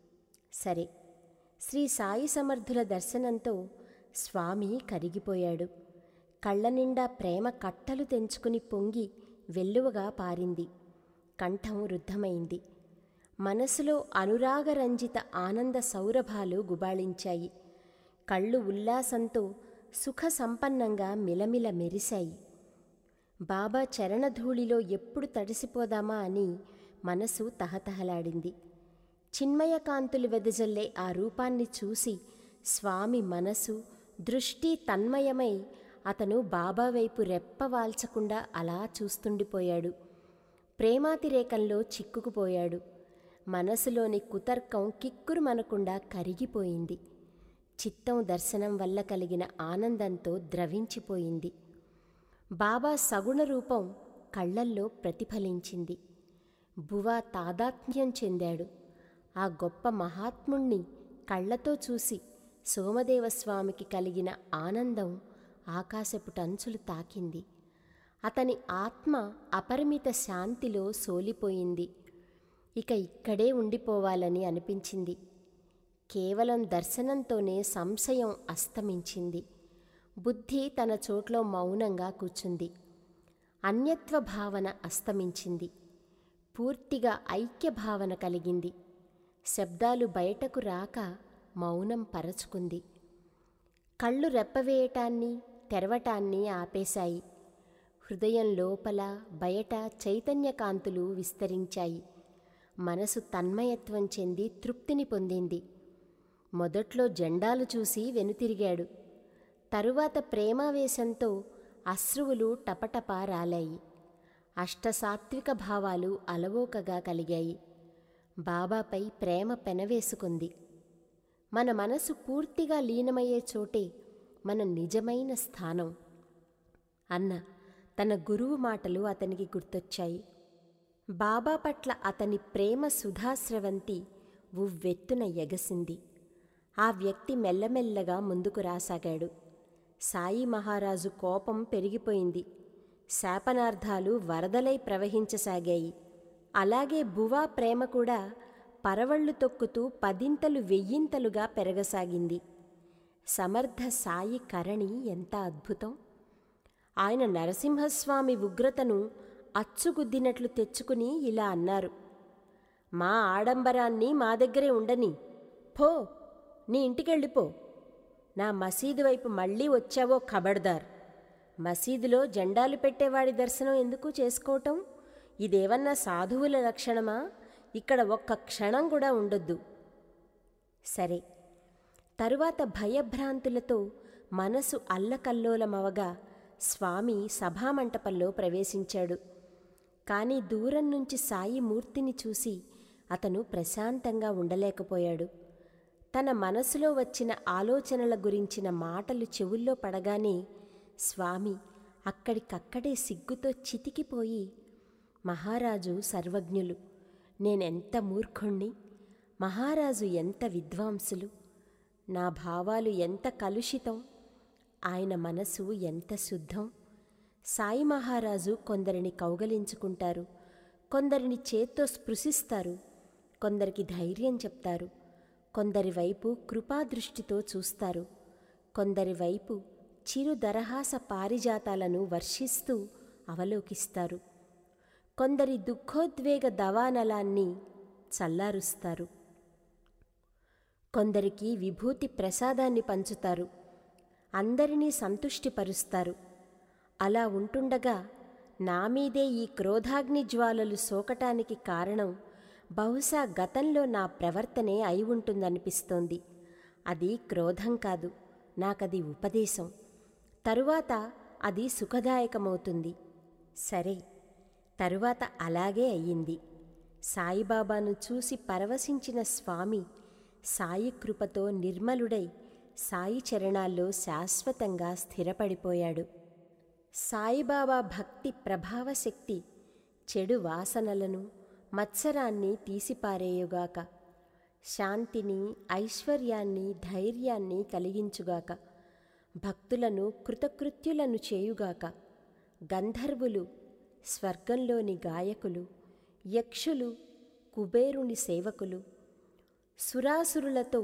S1: సరే శ్రీ సాయి సమర్థుల దర్శనంతో స్వామి కరిగిపోయాడు కళ్ళ నిండా ప్రేమ కట్టలు తెంచుకుని పొంగి వెల్లువగా పారింది కంఠం రుద్ధమైంది మనసులో అనురాగరంజిత ఆనంద సౌరభాలు గుబాళించాయి కళ్ళు ఉల్లాసంతో సుఖ సంపన్నంగా మిలమిల మెరిశాయి బాబా చరణధూళిలో ఎప్పుడు తడిసిపోదామా అని మనసు తహతహలాడింది చిన్మయకాంతులు వెదజల్లే ఆ రూపాన్ని చూసి స్వామి మనసు దృష్టి తన్మయమై అతను బాబా వైపు రెప్పవాల్చకుండా అలా చూస్తుండిపోయాడు ప్రేమాతిరేకంలో చిక్కుకుపోయాడు మనసులోని కుతర్కం కిక్కురుమనకుండా కరిగిపోయింది చిత్తం దర్శనం వల్ల కలిగిన ఆనందంతో ద్రవించిపోయింది బాబా సగుణ రూపం కళ్ళల్లో ప్రతిఫలించింది బువా తాదాత్మ్యం చెందాడు ఆ గొప్ప మహాత్ముణ్ణి కళ్ళతో చూసి సోమదేవస్వామికి కలిగిన ఆనందం ఆకాశపుటంచులు తాకింది అతని ఆత్మ అపరిమిత శాంతిలో సోలిపోయింది ఇక ఇక్కడే ఉండిపోవాలని అనిపించింది కేవలం దర్శనంతోనే సంశయం అస్తమించింది బుద్ధి తన చోట్లో మౌనంగా కూర్చుంది అన్యత్వ భావన అస్తమించింది పూర్తిగా ఐక్య భావన కలిగింది శబ్దాలు బయటకు రాక మౌనం పరచుకుంది కళ్ళు రెప్పవేయటాన్ని తెరవటాన్ని ఆపేశాయి హృదయం లోపల బయట చైతన్యకాంతులు విస్తరించాయి మనసు తన్మయత్వం చెంది తృప్తిని పొందింది మొదట్లో జెండాలు చూసి వెనుతిరిగాడు తరువాత ప్రేమావేశంతో అశ్రువులు టపటప రాలాయి అష్టసాత్విక భావాలు అలవోకగా కలిగాయి బాబాపై ప్రేమ పెనవేసుకుంది మన మనసు పూర్తిగా లీనమయ్యే చోటే మన నిజమైన స్థానం అన్న తన గురువు మాటలు అతనికి గుర్తొచ్చాయి బాబా పట్ల అతని ప్రేమ సుధాస్రవంతి ఉవ్వెత్తున ఎగసింది ఆ వ్యక్తి మెల్లమెల్లగా ముందుకు రాసాగాడు సాయి మహారాజు కోపం పెరిగిపోయింది శాపనార్థాలు వరదలై ప్రవహించసాగాయి అలాగే బువా ప్రేమ కూడా పరవళ్ళు తొక్కుతూ పదింతలు వెయ్యింతలుగా పెరగసాగింది సమర్థ సాయి కరణి ఎంత అద్భుతం ఆయన నరసింహస్వామి ఉగ్రతను అచ్చుగుద్దినట్లు తెచ్చుకుని ఇలా అన్నారు మా ఆడంబరాన్ని మా దగ్గరే ఉండని పో నీ ఇంటికెళ్ళిపో నా మసీదు వైపు మళ్ళీ వచ్చావో ఖబర్దార్ మసీదులో జెండాలు పెట్టేవాడి దర్శనం ఎందుకు చేసుకోవటం ఇదేవన్నా సాధువుల లక్షణమా ఇక్కడ ఒక్క క్షణం కూడా ఉండొద్దు సరే తరువాత భయభ్రాంతులతో మనసు అల్లకల్లోలమవగా స్వామి సభామంటపంలో ప్రవేశించాడు కానీ దూరం నుంచి సాయి మూర్తిని చూసి అతను ప్రశాంతంగా ఉండలేకపోయాడు తన మనసులో వచ్చిన ఆలోచనల గురించిన మాటలు చెవుల్లో పడగానే స్వామి అక్కడికక్కడే సిగ్గుతో చితికిపోయి మహారాజు సర్వజ్ఞులు నేనెంత మూర్ఖుణ్ణి మహారాజు ఎంత విద్వాంసులు నా భావాలు ఎంత కలుషితం ఆయన మనసు ఎంత శుద్ధం సాయి మహారాజు కొందరిని కౌగలించుకుంటారు కొందరిని చేత్తో స్పృశిస్తారు కొందరికి ధైర్యం చెప్తారు కొందరి వైపు కృపాదృష్టితో చూస్తారు కొందరి వైపు చిరు దరహాస పారిజాతాలను వర్షిస్తూ అవలోకిస్తారు కొందరి దుఃఖోద్వేగ దవానలాన్ని చల్లారుస్తారు కొందరికి విభూతి ప్రసాదాన్ని పంచుతారు అందరినీ సంతుష్టిపరుస్తారు అలా ఉంటుండగా నా మీదే ఈ క్రోధాగ్ని జ్వాలలు సోకటానికి కారణం బహుశా గతంలో నా ప్రవర్తనే అయి ఉంటుందనిపిస్తోంది అది క్రోధం కాదు నాకది ఉపదేశం తరువాత అది సుఖదాయకమవుతుంది సరే తరువాత అలాగే అయ్యింది సాయిబాబాను చూసి పరవశించిన స్వామి సాయి కృపతో నిర్మలుడై సాయి చరణాల్లో శాశ్వతంగా స్థిరపడిపోయాడు సాయిబాబా భక్తి ప్రభావశక్తి చెడు వాసనలను మత్సరాన్ని తీసిపారేయుగాక శాంతిని ఐశ్వర్యాన్ని ధైర్యాన్ని కలిగించుగాక భక్తులను కృతకృత్యులను చేయుగాక గంధర్వులు స్వర్గంలోని గాయకులు యక్షులు కుబేరుని సేవకులు సురాసురులతో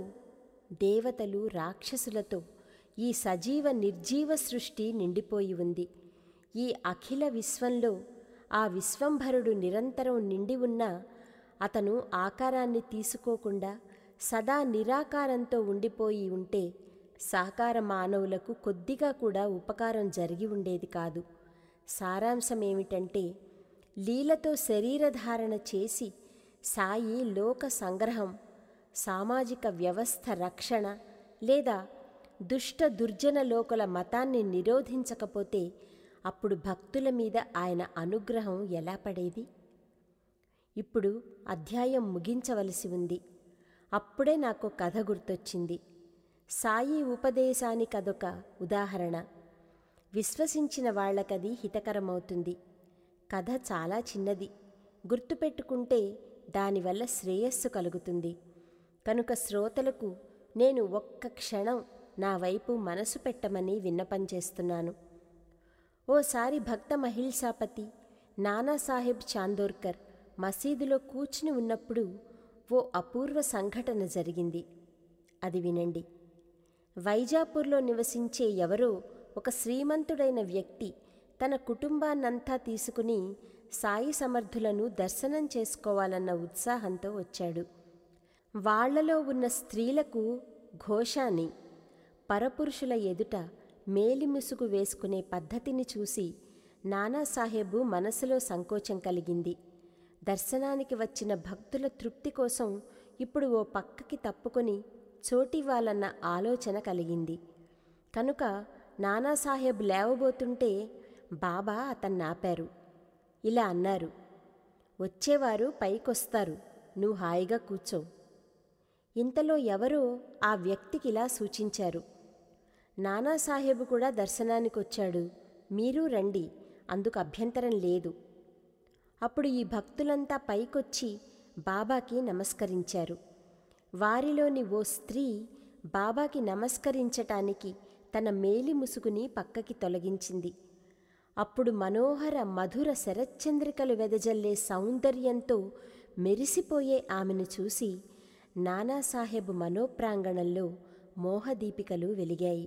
S1: దేవతలు రాక్షసులతో ఈ సజీవ నిర్జీవ సృష్టి నిండిపోయి ఉంది ఈ అఖిల విశ్వంలో ఆ విశ్వంభరుడు నిరంతరం నిండి ఉన్నా అతను ఆకారాన్ని తీసుకోకుండా సదా నిరాకారంతో ఉండిపోయి ఉంటే సాకార మానవులకు కొద్దిగా కూడా ఉపకారం జరిగి ఉండేది కాదు సారాంశం ఏమిటంటే లీలతో శరీరధారణ చేసి సాయి లోక సంగ్రహం సామాజిక వ్యవస్థ రక్షణ లేదా దుష్ట దుర్జన లోకల మతాన్ని నిరోధించకపోతే అప్పుడు భక్తుల మీద ఆయన అనుగ్రహం ఎలా పడేది ఇప్పుడు అధ్యాయం ముగించవలసి ఉంది అప్పుడే నాకు కథ గుర్తొచ్చింది సాయి ఉపదేశానికదొక ఉదాహరణ విశ్వసించిన వాళ్లకది హితకరమవుతుంది కథ చాలా చిన్నది గుర్తుపెట్టుకుంటే దానివల్ల శ్రేయస్సు కలుగుతుంది కనుక శ్రోతలకు నేను ఒక్క క్షణం నా వైపు మనసు పెట్టమని విన్నపం చేస్తున్నాను ఓసారి భక్త మహిల్సాపతి నానాసాహెబ్ చాందోర్కర్ మసీదులో కూర్చుని ఉన్నప్పుడు ఓ అపూర్వ సంఘటన జరిగింది అది వినండి వైజాపూర్లో నివసించే ఎవరో ఒక శ్రీమంతుడైన వ్యక్తి తన కుటుంబాన్నంతా తీసుకుని సాయి సమర్థులను దర్శనం చేసుకోవాలన్న ఉత్సాహంతో వచ్చాడు వాళ్లలో ఉన్న స్త్రీలకు ఘోషాని పరపురుషుల ఎదుట మేలిముసుగు వేసుకునే పద్ధతిని చూసి నానాసాహెబు మనసులో సంకోచం కలిగింది దర్శనానికి వచ్చిన భక్తుల తృప్తి కోసం ఇప్పుడు ఓ పక్కకి తప్పుకొని చోటివ్వాలన్న ఆలోచన కలిగింది కనుక నానాసాహెబ్ లేవబోతుంటే బాబా అతన్నాపారు ఇలా అన్నారు వచ్చేవారు పైకొస్తారు నువ్వు హాయిగా కూర్చో ఇంతలో ఎవరో ఆ వ్యక్తికిలా సూచించారు నానాసాహెబు కూడా దర్శనానికొచ్చాడు మీరూ రండి అందుకు అభ్యంతరం లేదు అప్పుడు ఈ భక్తులంతా పైకొచ్చి బాబాకి నమస్కరించారు వారిలోని ఓ స్త్రీ బాబాకి నమస్కరించటానికి తన మేలి ముసుగుని పక్కకి తొలగించింది అప్పుడు మనోహర మధుర శరచ్చంద్రికలు వెదజల్లే సౌందర్యంతో మెరిసిపోయే ఆమెను చూసి నానాసాహెబ్ మనోప్రాంగణంలో మోహదీపికలు వెలిగాయి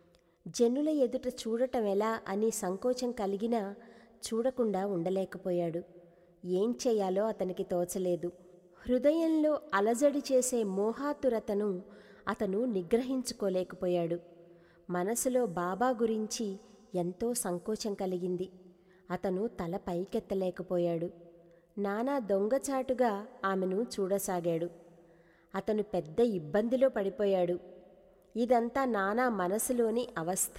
S1: జనుల ఎదుట చూడటం ఎలా అని సంకోచం కలిగినా చూడకుండా ఉండలేకపోయాడు ఏం చేయాలో అతనికి తోచలేదు హృదయంలో అలజడి చేసే మోహాతురతను అతను నిగ్రహించుకోలేకపోయాడు మనసులో బాబా గురించి ఎంతో సంకోచం కలిగింది అతను తల పైకెత్తలేకపోయాడు నానా దొంగచాటుగా ఆమెను చూడసాగాడు అతను పెద్ద ఇబ్బందిలో పడిపోయాడు ఇదంతా నానా మనసులోని అవస్థ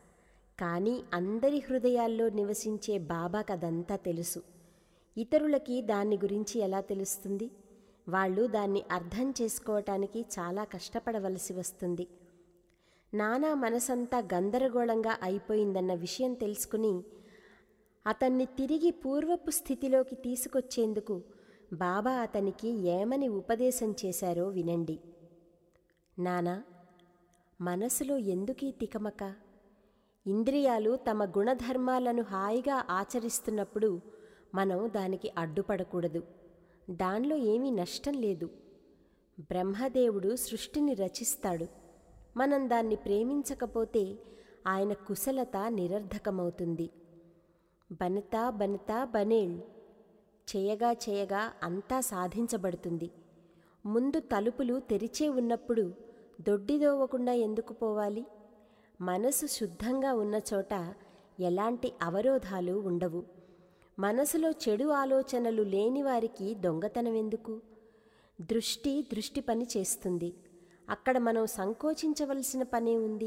S1: కానీ అందరి హృదయాల్లో నివసించే బాబాకదంతా తెలుసు ఇతరులకి దాన్ని గురించి ఎలా తెలుస్తుంది వాళ్ళు దాన్ని అర్థం చేసుకోవటానికి చాలా కష్టపడవలసి వస్తుంది నానా మనసంతా గందరగోళంగా అయిపోయిందన్న విషయం తెలుసుకుని అతన్ని తిరిగి పూర్వపు స్థితిలోకి తీసుకొచ్చేందుకు బాబా అతనికి ఏమని ఉపదేశం చేశారో వినండి నానా మనసులో ఎందుకీ తికమక ఇంద్రియాలు తమ గుణధర్మాలను హాయిగా ఆచరిస్తున్నప్పుడు మనం దానికి అడ్డుపడకూడదు దానిలో ఏమీ నష్టం లేదు బ్రహ్మదేవుడు సృష్టిని రచిస్తాడు మనం దాన్ని ప్రేమించకపోతే ఆయన కుశలత నిరర్ధకమవుతుంది బనతా బనతా బనేళ్ చేయగా చేయగా అంతా సాధించబడుతుంది ముందు తలుపులు తెరిచే ఉన్నప్పుడు దొడ్డిదోవకుండా ఎందుకు పోవాలి మనసు శుద్ధంగా ఉన్న చోట ఎలాంటి అవరోధాలు ఉండవు మనసులో చెడు ఆలోచనలు లేని వారికి దొంగతనం ఎందుకు దృష్టి దృష్టి పని చేస్తుంది అక్కడ మనం సంకోచించవలసిన పనే ఉంది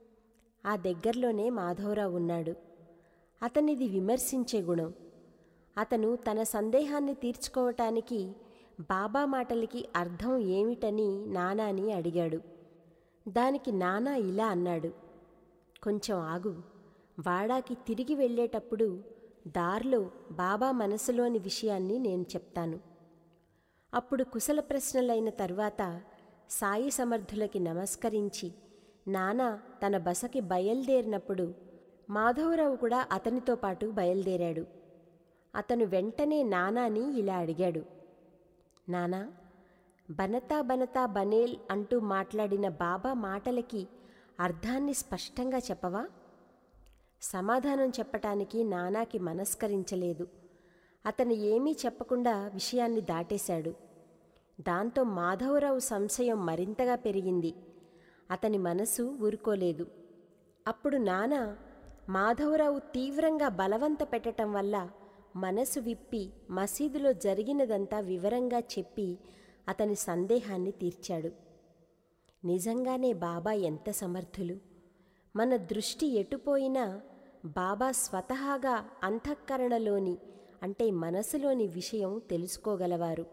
S1: ఆ దగ్గరలోనే మాధవరావు ఉన్నాడు అతనిది విమర్శించే గుణం అతను తన సందేహాన్ని తీర్చుకోవటానికి బాబా మాటలకి అర్థం ఏమిటని నానాని అడిగాడు దానికి నానా ఇలా అన్నాడు కొంచెం ఆగు వాడాకి తిరిగి వెళ్ళేటప్పుడు దారిలో బాబా మనసులోని విషయాన్ని నేను చెప్తాను అప్పుడు కుశల ప్రశ్నలైన తర్వాత సాయి సమర్థులకి నమస్కరించి నానా తన బసకి బయలుదేరినప్పుడు మాధవరావు కూడా అతనితో పాటు బయలుదేరాడు అతను వెంటనే నానాని ఇలా అడిగాడు నానా బనతా బనతా బనేల్ అంటూ మాట్లాడిన బాబా మాటలకి అర్థాన్ని స్పష్టంగా చెప్పవా సమాధానం చెప్పటానికి నానాకి మనస్కరించలేదు అతను ఏమీ చెప్పకుండా విషయాన్ని దాటేశాడు దాంతో మాధవరావు సంశయం మరింతగా పెరిగింది అతని మనసు ఊరుకోలేదు అప్పుడు నాన్న మాధవరావు తీవ్రంగా బలవంత పెట్టటం వల్ల మనసు విప్పి మసీదులో జరిగినదంతా వివరంగా చెప్పి అతని సందేహాన్ని తీర్చాడు నిజంగానే బాబా ఎంత సమర్థులు మన దృష్టి ఎటుపోయినా బాబా స్వతహాగా అంతఃకరణలోని అంటే మనసులోని విషయం తెలుసుకోగలవారు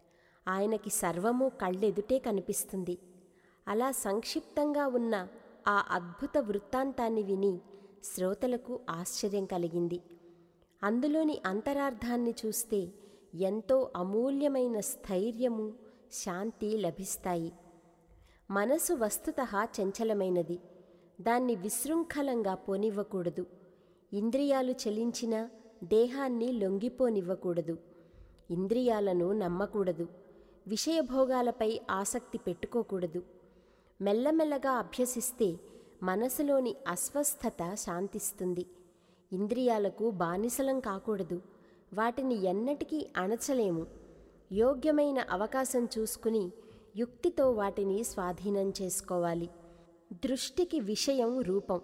S1: ఆయనకి సర్వము కళ్ళెదుటే కనిపిస్తుంది అలా సంక్షిప్తంగా ఉన్న ఆ అద్భుత వృత్తాంతాన్ని విని శ్రోతలకు ఆశ్చర్యం కలిగింది అందులోని అంతరార్థాన్ని చూస్తే ఎంతో అమూల్యమైన స్థైర్యము శాంతి లభిస్తాయి మనసు వస్తుత చంచలమైనది దాన్ని విశృంఖలంగా పోనివ్వకూడదు ఇంద్రియాలు చలించిన దేహాన్ని లొంగిపోనివ్వకూడదు ఇంద్రియాలను నమ్మకూడదు విషయభోగాలపై ఆసక్తి పెట్టుకోకూడదు మెల్లమెల్లగా అభ్యసిస్తే మనసులోని అస్వస్థత శాంతిస్తుంది ఇంద్రియాలకు బానిసలం కాకూడదు వాటిని ఎన్నటికీ అణచలేము యోగ్యమైన అవకాశం చూసుకుని యుక్తితో వాటిని స్వాధీనం చేసుకోవాలి దృష్టికి విషయం రూపం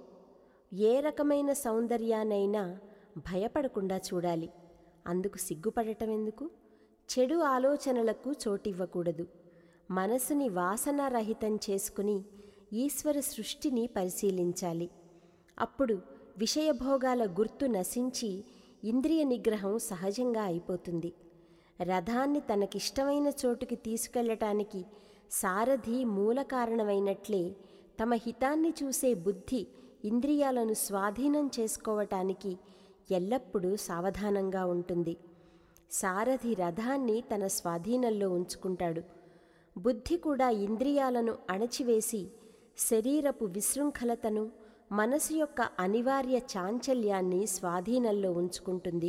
S1: ఏ రకమైన సౌందర్యానైనా భయపడకుండా చూడాలి అందుకు సిగ్గుపడటం ఎందుకు చెడు ఆలోచనలకు చోటివ్వకూడదు మనసుని వాసనారహితం చేసుకుని ఈశ్వర సృష్టిని పరిశీలించాలి అప్పుడు విషయభోగాల గుర్తు నశించి ఇంద్రియ నిగ్రహం సహజంగా అయిపోతుంది రథాన్ని తనకిష్టమైన చోటుకి తీసుకెళ్లటానికి సారథి మూల కారణమైనట్లే తమ హితాన్ని చూసే బుద్ధి ఇంద్రియాలను స్వాధీనం చేసుకోవటానికి ఎల్లప్పుడూ సావధానంగా ఉంటుంది సారథి రథాన్ని తన స్వాధీనంలో ఉంచుకుంటాడు బుద్ధి కూడా ఇంద్రియాలను అణచివేసి శరీరపు విశృంఖలతను మనసు యొక్క అనివార్య చాంచల్యాన్ని స్వాధీనంలో ఉంచుకుంటుంది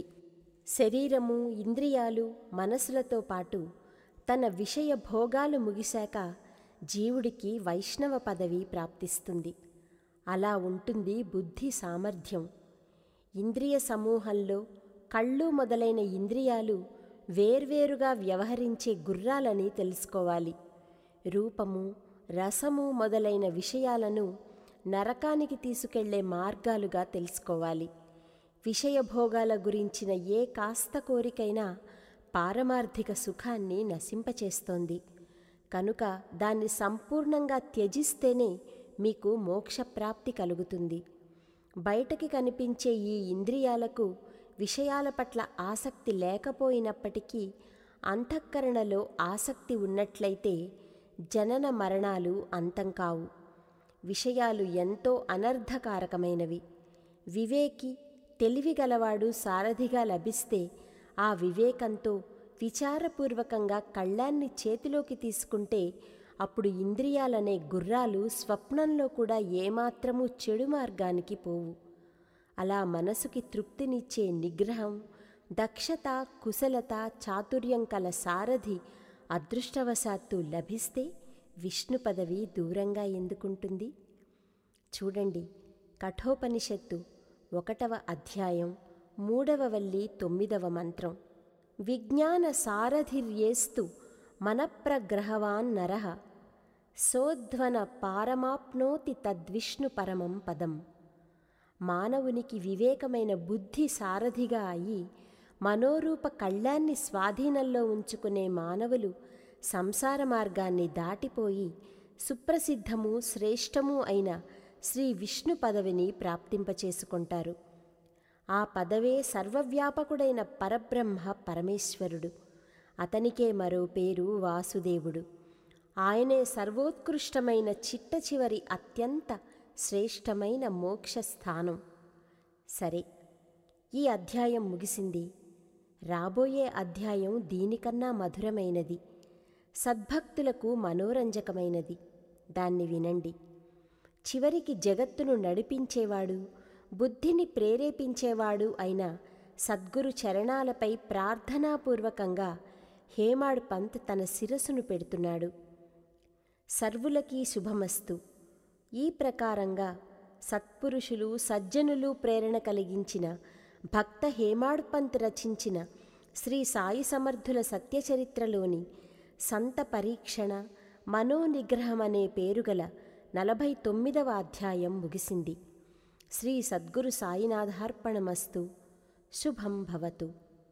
S1: శరీరము ఇంద్రియాలు మనసులతో పాటు తన విషయ భోగాలు ముగిశాక జీవుడికి వైష్ణవ పదవి ప్రాప్తిస్తుంది అలా ఉంటుంది బుద్ధి సామర్థ్యం ఇంద్రియ సమూహంలో కళ్ళు మొదలైన ఇంద్రియాలు వేర్వేరుగా వ్యవహరించే గుర్రాలని తెలుసుకోవాలి రూపము రసము మొదలైన విషయాలను నరకానికి తీసుకెళ్లే మార్గాలుగా తెలుసుకోవాలి విషయభోగాల గురించిన ఏ కాస్త కోరికైనా పారమార్థిక సుఖాన్ని నశింపచేస్తోంది కనుక దాన్ని సంపూర్ణంగా త్యజిస్తేనే మీకు మోక్షప్రాప్తి కలుగుతుంది బయటకి కనిపించే ఈ ఇంద్రియాలకు విషయాల పట్ల ఆసక్తి లేకపోయినప్పటికీ అంతఃకరణలో ఆసక్తి ఉన్నట్లయితే జనన మరణాలు అంతం కావు విషయాలు ఎంతో అనర్థకారకమైనవి వివేకి తెలివిగలవాడు సారథిగా లభిస్తే ఆ వివేకంతో విచారపూర్వకంగా కళ్ళాన్ని చేతిలోకి తీసుకుంటే అప్పుడు ఇంద్రియాలనే గుర్రాలు స్వప్నంలో కూడా ఏమాత్రమూ చెడు మార్గానికి పోవు అలా మనసుకి తృప్తినిచ్చే నిగ్రహం దక్షత కుశలత చాతుర్యం కల సారథి అదృష్టవశాత్తు లభిస్తే విష్ణు పదవి దూరంగా ఎందుకుంటుంది చూడండి కఠోపనిషత్తు ఒకటవ అధ్యాయం మూడవ వల్లి తొమ్మిదవ మంత్రం విజ్ఞాన సారథిర్యేస్తు మనప్రగ్రహవాన్ నరః సోధ్వన పారమాప్నోతి తద్విష్ణు పరమం పదం మానవునికి వివేకమైన బుద్ధి సారథిగా అయి మనోరూప కళ్యాన్ని స్వాధీనంలో ఉంచుకునే మానవులు సంసార మార్గాన్ని దాటిపోయి సుప్రసిద్ధము శ్రేష్టము అయిన శ్రీ విష్ణు పదవిని ప్రాప్తింపచేసుకుంటారు ఆ పదవే సర్వవ్యాపకుడైన పరబ్రహ్మ పరమేశ్వరుడు అతనికే మరో పేరు వాసుదేవుడు ఆయనే సర్వోత్కృష్టమైన చిట్ట చివరి అత్యంత శ్రేష్టమైన మోక్ష స్థానం సరే ఈ అధ్యాయం ముగిసింది రాబోయే అధ్యాయం దీనికన్నా మధురమైనది సద్భక్తులకు మనోరంజకమైనది దాన్ని వినండి చివరికి జగత్తును నడిపించేవాడు బుద్ధిని ప్రేరేపించేవాడు అయిన సద్గురు చరణాలపై ప్రార్థనాపూర్వకంగా హేమాడ్ పంత్ తన శిరస్సును పెడుతున్నాడు సర్వులకీ శుభమస్తు ఈ ప్రకారంగా సత్పురుషులు సజ్జనులు ప్రేరణ కలిగించిన భక్త హేమాడ్ పంత్ రచించిన శ్రీ సాయి సమర్థుల సత్యచరిత్రలోని సంత పరీక్షణ మనోనిగ్రహం అనే పేరుగల నలభై తొమ్మిదవ అధ్యాయం ముగిసింది శ్రీ సద్గురు సాయినాథార్పణమస్తు శుభం భవతు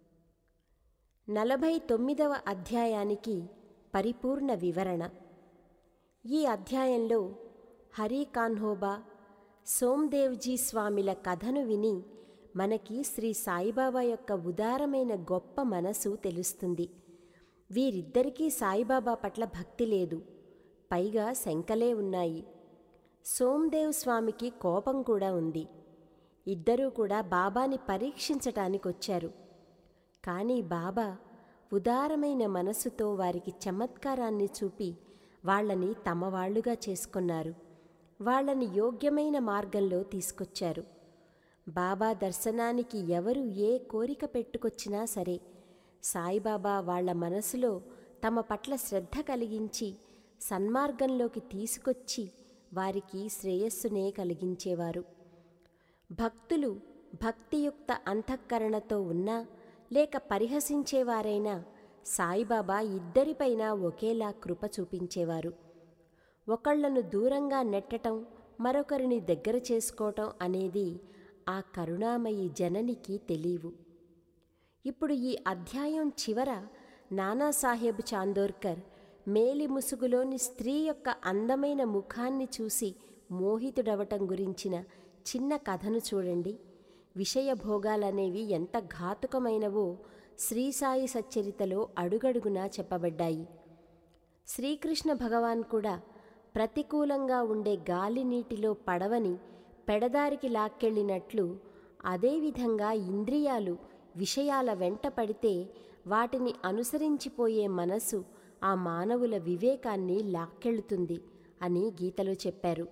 S1: నలభై తొమ్మిదవ అధ్యాయానికి పరిపూర్ణ వివరణ ఈ అధ్యాయంలో హరి కాన్హోబా సోమ్దేవ్జీ స్వామిల కథను విని మనకి శ్రీ సాయిబాబా యొక్క ఉదారమైన గొప్ప మనసు తెలుస్తుంది వీరిద్దరికీ సాయిబాబా పట్ల భక్తి లేదు పైగా శంకలే ఉన్నాయి సోమ్దేవ్ స్వామికి కోపం కూడా ఉంది ఇద్దరూ కూడా బాబాని పరీక్షించటానికి వచ్చారు కానీ బాబా ఉదారమైన మనసుతో వారికి చమత్కారాన్ని చూపి వాళ్ళని తమ వాళ్ళుగా చేసుకున్నారు వాళ్ళని యోగ్యమైన మార్గంలో తీసుకొచ్చారు బాబా దర్శనానికి ఎవరు ఏ కోరిక పెట్టుకొచ్చినా సరే సాయిబాబా వాళ్ళ మనసులో తమ పట్ల శ్రద్ధ కలిగించి సన్మార్గంలోకి తీసుకొచ్చి వారికి శ్రేయస్సునే కలిగించేవారు భక్తులు భక్తియుక్త అంతఃకరణతో ఉన్నా లేక పరిహసించేవారైనా సాయిబాబా ఇద్దరిపైన ఒకేలా కృప చూపించేవారు ఒకళ్లను దూరంగా నెట్టటం మరొకరిని దగ్గర చేసుకోవటం అనేది ఆ కరుణామయి జననికి తెలియవు ఇప్పుడు ఈ అధ్యాయం చివర నానాసాహెబ్ చాందోర్కర్ మేలి ముసుగులోని స్త్రీ యొక్క అందమైన ముఖాన్ని చూసి మోహితుడవటం గురించిన చిన్న కథను చూడండి విషయభోగాలనేవి ఎంత ఘాతుకమైనవో శ్రీసాయి సచ్చరితలో అడుగడుగునా చెప్పబడ్డాయి శ్రీకృష్ణ భగవాన్ కూడా ప్రతికూలంగా ఉండే గాలి నీటిలో పడవని పెడదారికి లాక్కెళ్ళినట్లు అదేవిధంగా ఇంద్రియాలు విషయాల వెంట పడితే వాటిని అనుసరించిపోయే మనసు ఆ మానవుల వివేకాన్ని లాక్కెళుతుంది అని గీతలో చెప్పారు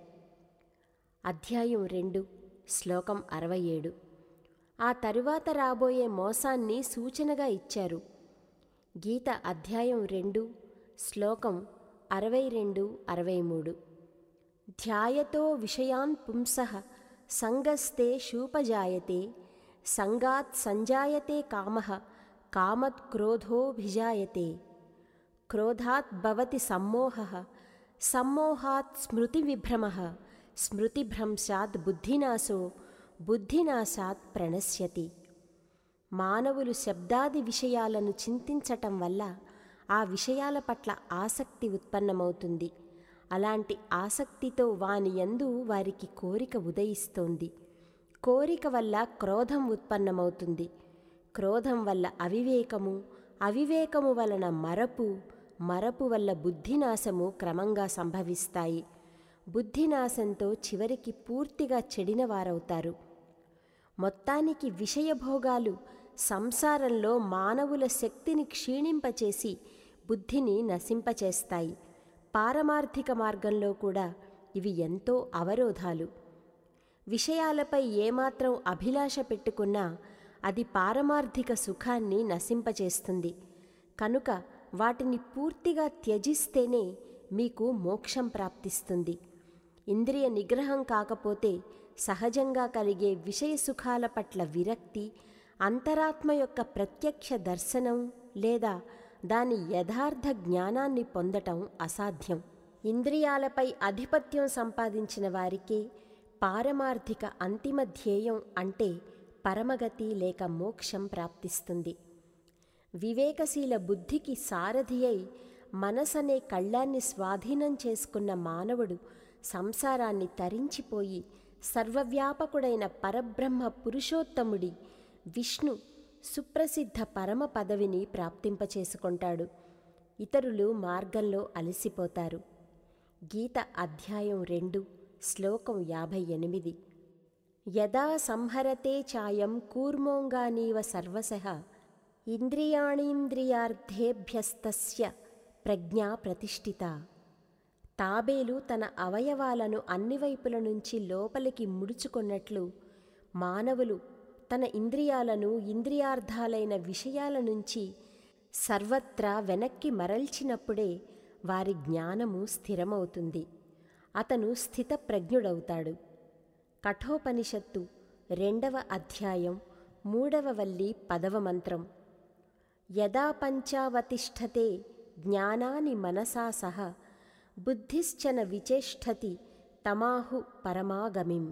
S1: అధ్యాయం రెండు శ్లోకం అరవై ఏడు ఆ తరువాత రాబోయే మోసాన్ని సూచనగా ఇచ్చారు గీత అధ్యాయం రెండు శ్లోకం అరవై రెండు అరవై మూడు ధ్యాయతో విషయాన్ పుంసః సంగస్తే శూపజాయతే సంగాత్ సంజాయతే కామః కామత్ క్రోధోభిజాయతే క్రోధాత్ భవతి సమ్మోహః సమ్మోహాత్ స్మృతివిభ్రమః స్మృతిభ్రంశాత్ బుద్ధినాశో బుద్ధినాశాత్ ప్రణశ్యతి మానవులు శబ్దాది విషయాలను చింతించటం వల్ల ఆ విషయాల పట్ల ఆసక్తి ఉత్పన్నమవుతుంది అలాంటి ఆసక్తితో వాని యందు వారికి కోరిక ఉదయిస్తోంది కోరిక వల్ల క్రోధం ఉత్పన్నమవుతుంది క్రోధం వల్ల అవివేకము అవివేకము వలన మరపు మరపు వల్ల బుద్ధినాశము క్రమంగా సంభవిస్తాయి బుద్ధినాశంతో చివరికి పూర్తిగా చెడినవారవుతారు మొత్తానికి విషయభోగాలు సంసారంలో మానవుల శక్తిని క్షీణింపచేసి బుద్ధిని నశింపచేస్తాయి పారమార్థిక మార్గంలో కూడా ఇవి ఎంతో అవరోధాలు విషయాలపై ఏమాత్రం అభిలాష పెట్టుకున్నా అది పారమార్థిక సుఖాన్ని నశింపచేస్తుంది కనుక వాటిని పూర్తిగా త్యజిస్తేనే మీకు మోక్షం ప్రాప్తిస్తుంది ఇంద్రియ నిగ్రహం కాకపోతే సహజంగా కలిగే విషయ సుఖాల పట్ల విరక్తి అంతరాత్మ యొక్క ప్రత్యక్ష దర్శనం లేదా దాని యథార్థ జ్ఞానాన్ని పొందటం అసాధ్యం ఇంద్రియాలపై ఆధిపత్యం సంపాదించిన వారికే పారమార్థిక అంతిమ ధ్యేయం అంటే పరమగతి లేక మోక్షం ప్రాప్తిస్తుంది వివేకశీల బుద్ధికి సారథి అయి మనసనే కళ్ళాన్ని స్వాధీనం చేసుకున్న మానవుడు సంసారాన్ని తరించిపోయి సర్వవ్యాపకుడైన పరబ్రహ్మ పురుషోత్తముడి విష్ణు సుప్రసిద్ధ పరమ పదవిని ప్రాప్తింపచేసుకుంటాడు ఇతరులు మార్గంలో అలసిపోతారు గీత అధ్యాయం రెండు శ్లోకం యాభై ఎనిమిది యదా సంహరతే చాయం కూర్మోంగానీవ సర్వశః ఇంద్రియాణీంద్రియార్థేభ్యస్తస్య ప్రజ్ఞా ప్రతిష్ఠిత తాబేలు తన అవయవాలను అన్ని వైపుల నుంచి లోపలికి ముడుచుకున్నట్లు మానవులు తన ఇంద్రియాలను ఇంద్రియార్థాలైన విషయాల నుంచి సర్వత్రా వెనక్కి మరల్చినప్పుడే వారి జ్ఞానము స్థిరమవుతుంది అతను స్థితప్రజ్ఞుడవుతాడు కఠోపనిషత్తు రెండవ అధ్యాయం మూడవ వల్లి పదవ మంత్రం యదా పంచావతిష్ఠతే జ్ఞానాని మనసా సహ బుద్ధిశ్చన విచేష్టతి తమాహు పరమాగమిం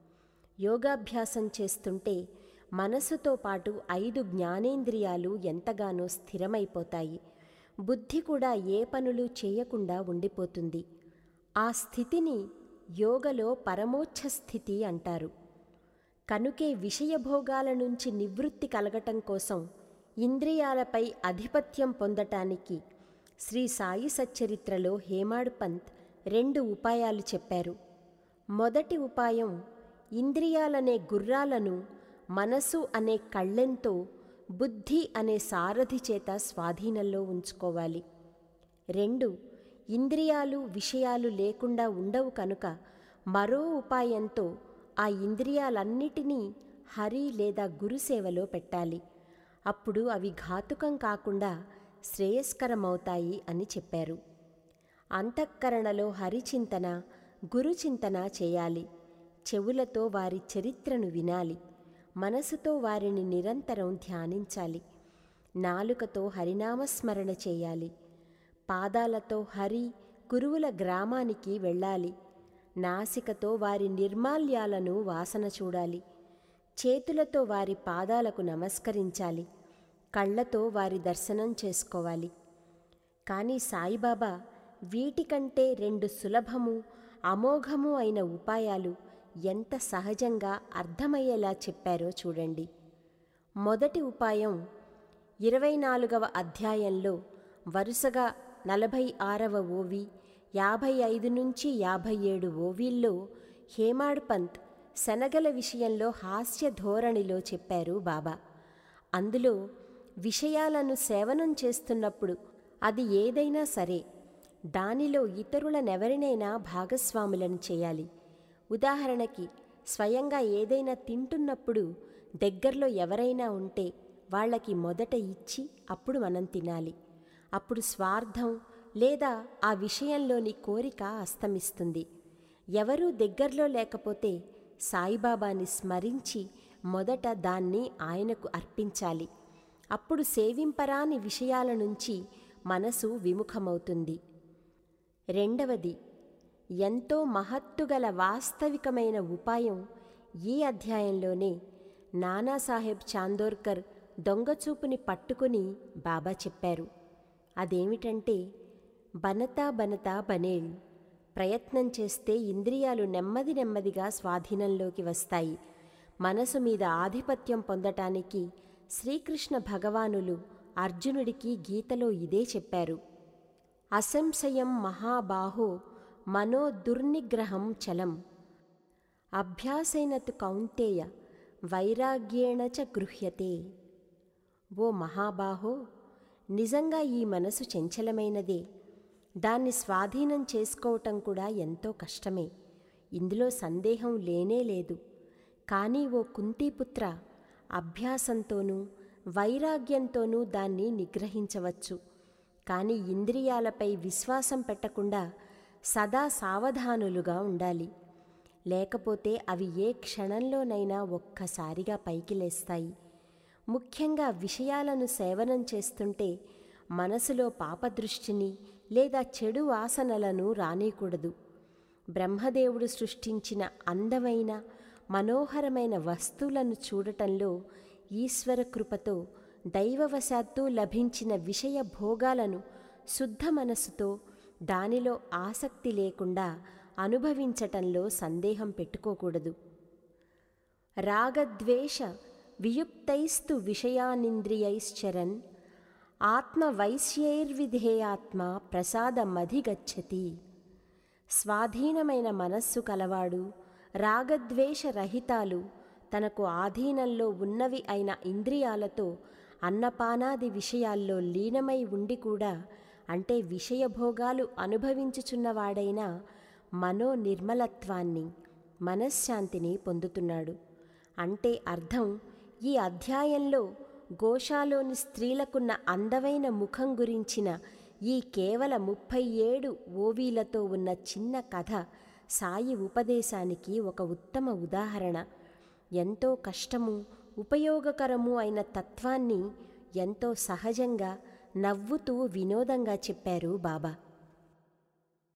S1: యోగాభ్యాసం చేస్తుంటే మనసుతో పాటు ఐదు జ్ఞానేంద్రియాలు ఎంతగానో స్థిరమైపోతాయి బుద్ధి కూడా ఏ పనులు చేయకుండా ఉండిపోతుంది ఆ స్థితిని యోగలో పరమోచ్ఛ స్థితి అంటారు కనుకే విషయభోగాల నుంచి నివృత్తి కలగటం కోసం ఇంద్రియాలపై ఆధిపత్యం పొందటానికి శ్రీ సాయి సచ్చరిత్రలో హేమాడ్ పంత్ రెండు ఉపాయాలు చెప్పారు మొదటి ఉపాయం ఇంద్రియాలనే గుర్రాలను మనసు అనే కళ్ళెంతో బుద్ధి అనే సారథి చేత స్వాధీనంలో ఉంచుకోవాలి రెండు ఇంద్రియాలు విషయాలు లేకుండా ఉండవు కనుక మరో ఉపాయంతో ఆ ఇంద్రియాలన్నిటినీ హరి లేదా గురుసేవలో పెట్టాలి అప్పుడు అవి ఘాతుకం కాకుండా శ్రేయస్కరమవుతాయి అని చెప్పారు అంతఃకరణలో హరిచింతన గురుచింతన చేయాలి చెవులతో వారి చరిత్రను వినాలి మనసుతో వారిని నిరంతరం ధ్యానించాలి నాలుకతో హరినామస్మరణ చేయాలి పాదాలతో హరి గురువుల గ్రామానికి వెళ్ళాలి నాసికతో వారి నిర్మాల్యాలను వాసన చూడాలి చేతులతో వారి పాదాలకు నమస్కరించాలి కళ్ళతో వారి దర్శనం చేసుకోవాలి కానీ సాయిబాబా వీటికంటే రెండు సులభము అమోఘము అయిన ఉపాయాలు ఎంత సహజంగా అర్థమయ్యేలా చెప్పారో చూడండి మొదటి ఉపాయం ఇరవై నాలుగవ అధ్యాయంలో వరుసగా నలభై ఆరవ ఓవి యాభై ఐదు నుంచి యాభై ఏడు ఓవీల్లో హేమాడ్ పంత్ శనగల విషయంలో హాస్య ధోరణిలో చెప్పారు బాబా అందులో విషయాలను సేవనం చేస్తున్నప్పుడు అది ఏదైనా సరే దానిలో ఇతరులనెవరినైనా భాగస్వాములను చేయాలి ఉదాహరణకి స్వయంగా ఏదైనా తింటున్నప్పుడు దగ్గరలో ఎవరైనా ఉంటే వాళ్ళకి మొదట ఇచ్చి అప్పుడు మనం తినాలి అప్పుడు స్వార్థం లేదా ఆ విషయంలోని కోరిక అస్తమిస్తుంది ఎవరూ దగ్గరలో లేకపోతే సాయిబాబాని స్మరించి మొదట దాన్ని ఆయనకు అర్పించాలి అప్పుడు సేవింపరాని విషయాల నుంచి మనసు విముఖమవుతుంది రెండవది ఎంతో మహత్తుగల వాస్తవికమైన ఉపాయం ఈ అధ్యాయంలోనే నానాసాహెబ్ చాందోర్కర్ దొంగచూపుని పట్టుకుని బాబా చెప్పారు అదేమిటంటే బనతా బనతా బనేల్ ప్రయత్నం చేస్తే ఇంద్రియాలు నెమ్మది నెమ్మదిగా స్వాధీనంలోకి వస్తాయి మనసు మీద ఆధిపత్యం పొందటానికి శ్రీకృష్ణ భగవానులు అర్జునుడికి గీతలో ఇదే చెప్పారు అసంశయం మహాబాహో మనో దుర్నిగ్రహం చలం అభ్యాసైనతు కౌంతేయ వైరాగ్యేణ చ గృహ్యతే ఓ మహాబాహో నిజంగా ఈ మనసు చంచలమైనదే దాన్ని స్వాధీనం చేసుకోవటం కూడా ఎంతో కష్టమే ఇందులో సందేహం లేనే లేదు కానీ ఓ కుంతీపుత్ర అభ్యాసంతోనూ వైరాగ్యంతోనూ దాన్ని నిగ్రహించవచ్చు కానీ ఇంద్రియాలపై విశ్వాసం పెట్టకుండా సదా సావధానులుగా ఉండాలి లేకపోతే అవి ఏ క్షణంలోనైనా ఒక్కసారిగా పైకి లేస్తాయి ముఖ్యంగా విషయాలను సేవనం చేస్తుంటే మనసులో పాపదృష్టిని లేదా చెడు వాసనలను రానీయకూడదు బ్రహ్మదేవుడు సృష్టించిన అందమైన మనోహరమైన వస్తువులను చూడటంలో ఈశ్వర కృపతో దైవవశాత్తు లభించిన విషయ భోగాలను శుద్ధ మనసుతో దానిలో ఆసక్తి లేకుండా అనుభవించటంలో సందేహం పెట్టుకోకూడదు రాగద్వేష వియుక్తైస్తు విషయానింద్రియైశ్చరన్ ఆత్మవైశ్యైర్విధేయాత్మ ప్రసాదమధిగచ్చతి స్వాధీనమైన మనస్సు కలవాడు రాగద్వేష రహితాలు తనకు ఆధీనంలో ఉన్నవి అయిన ఇంద్రియాలతో అన్నపానాది విషయాల్లో లీనమై ఉండి కూడా అంటే విషయభోగాలు అనుభవించుచున్నవాడైనా మనో నిర్మలత్వాన్ని మనశ్శాంతిని పొందుతున్నాడు అంటే అర్థం ఈ అధ్యాయంలో గోషాలోని స్త్రీలకున్న అందమైన ముఖం గురించిన ఈ కేవల ముప్పై ఏడు ఓవీలతో ఉన్న చిన్న కథ సాయి ఉపదేశానికి ఒక ఉత్తమ ఉదాహరణ ఎంతో కష్టము ఉపయోగకరము అయిన తత్వాన్ని ఎంతో సహజంగా నవ్వుతూ వినోదంగా చెప్పారు బాబా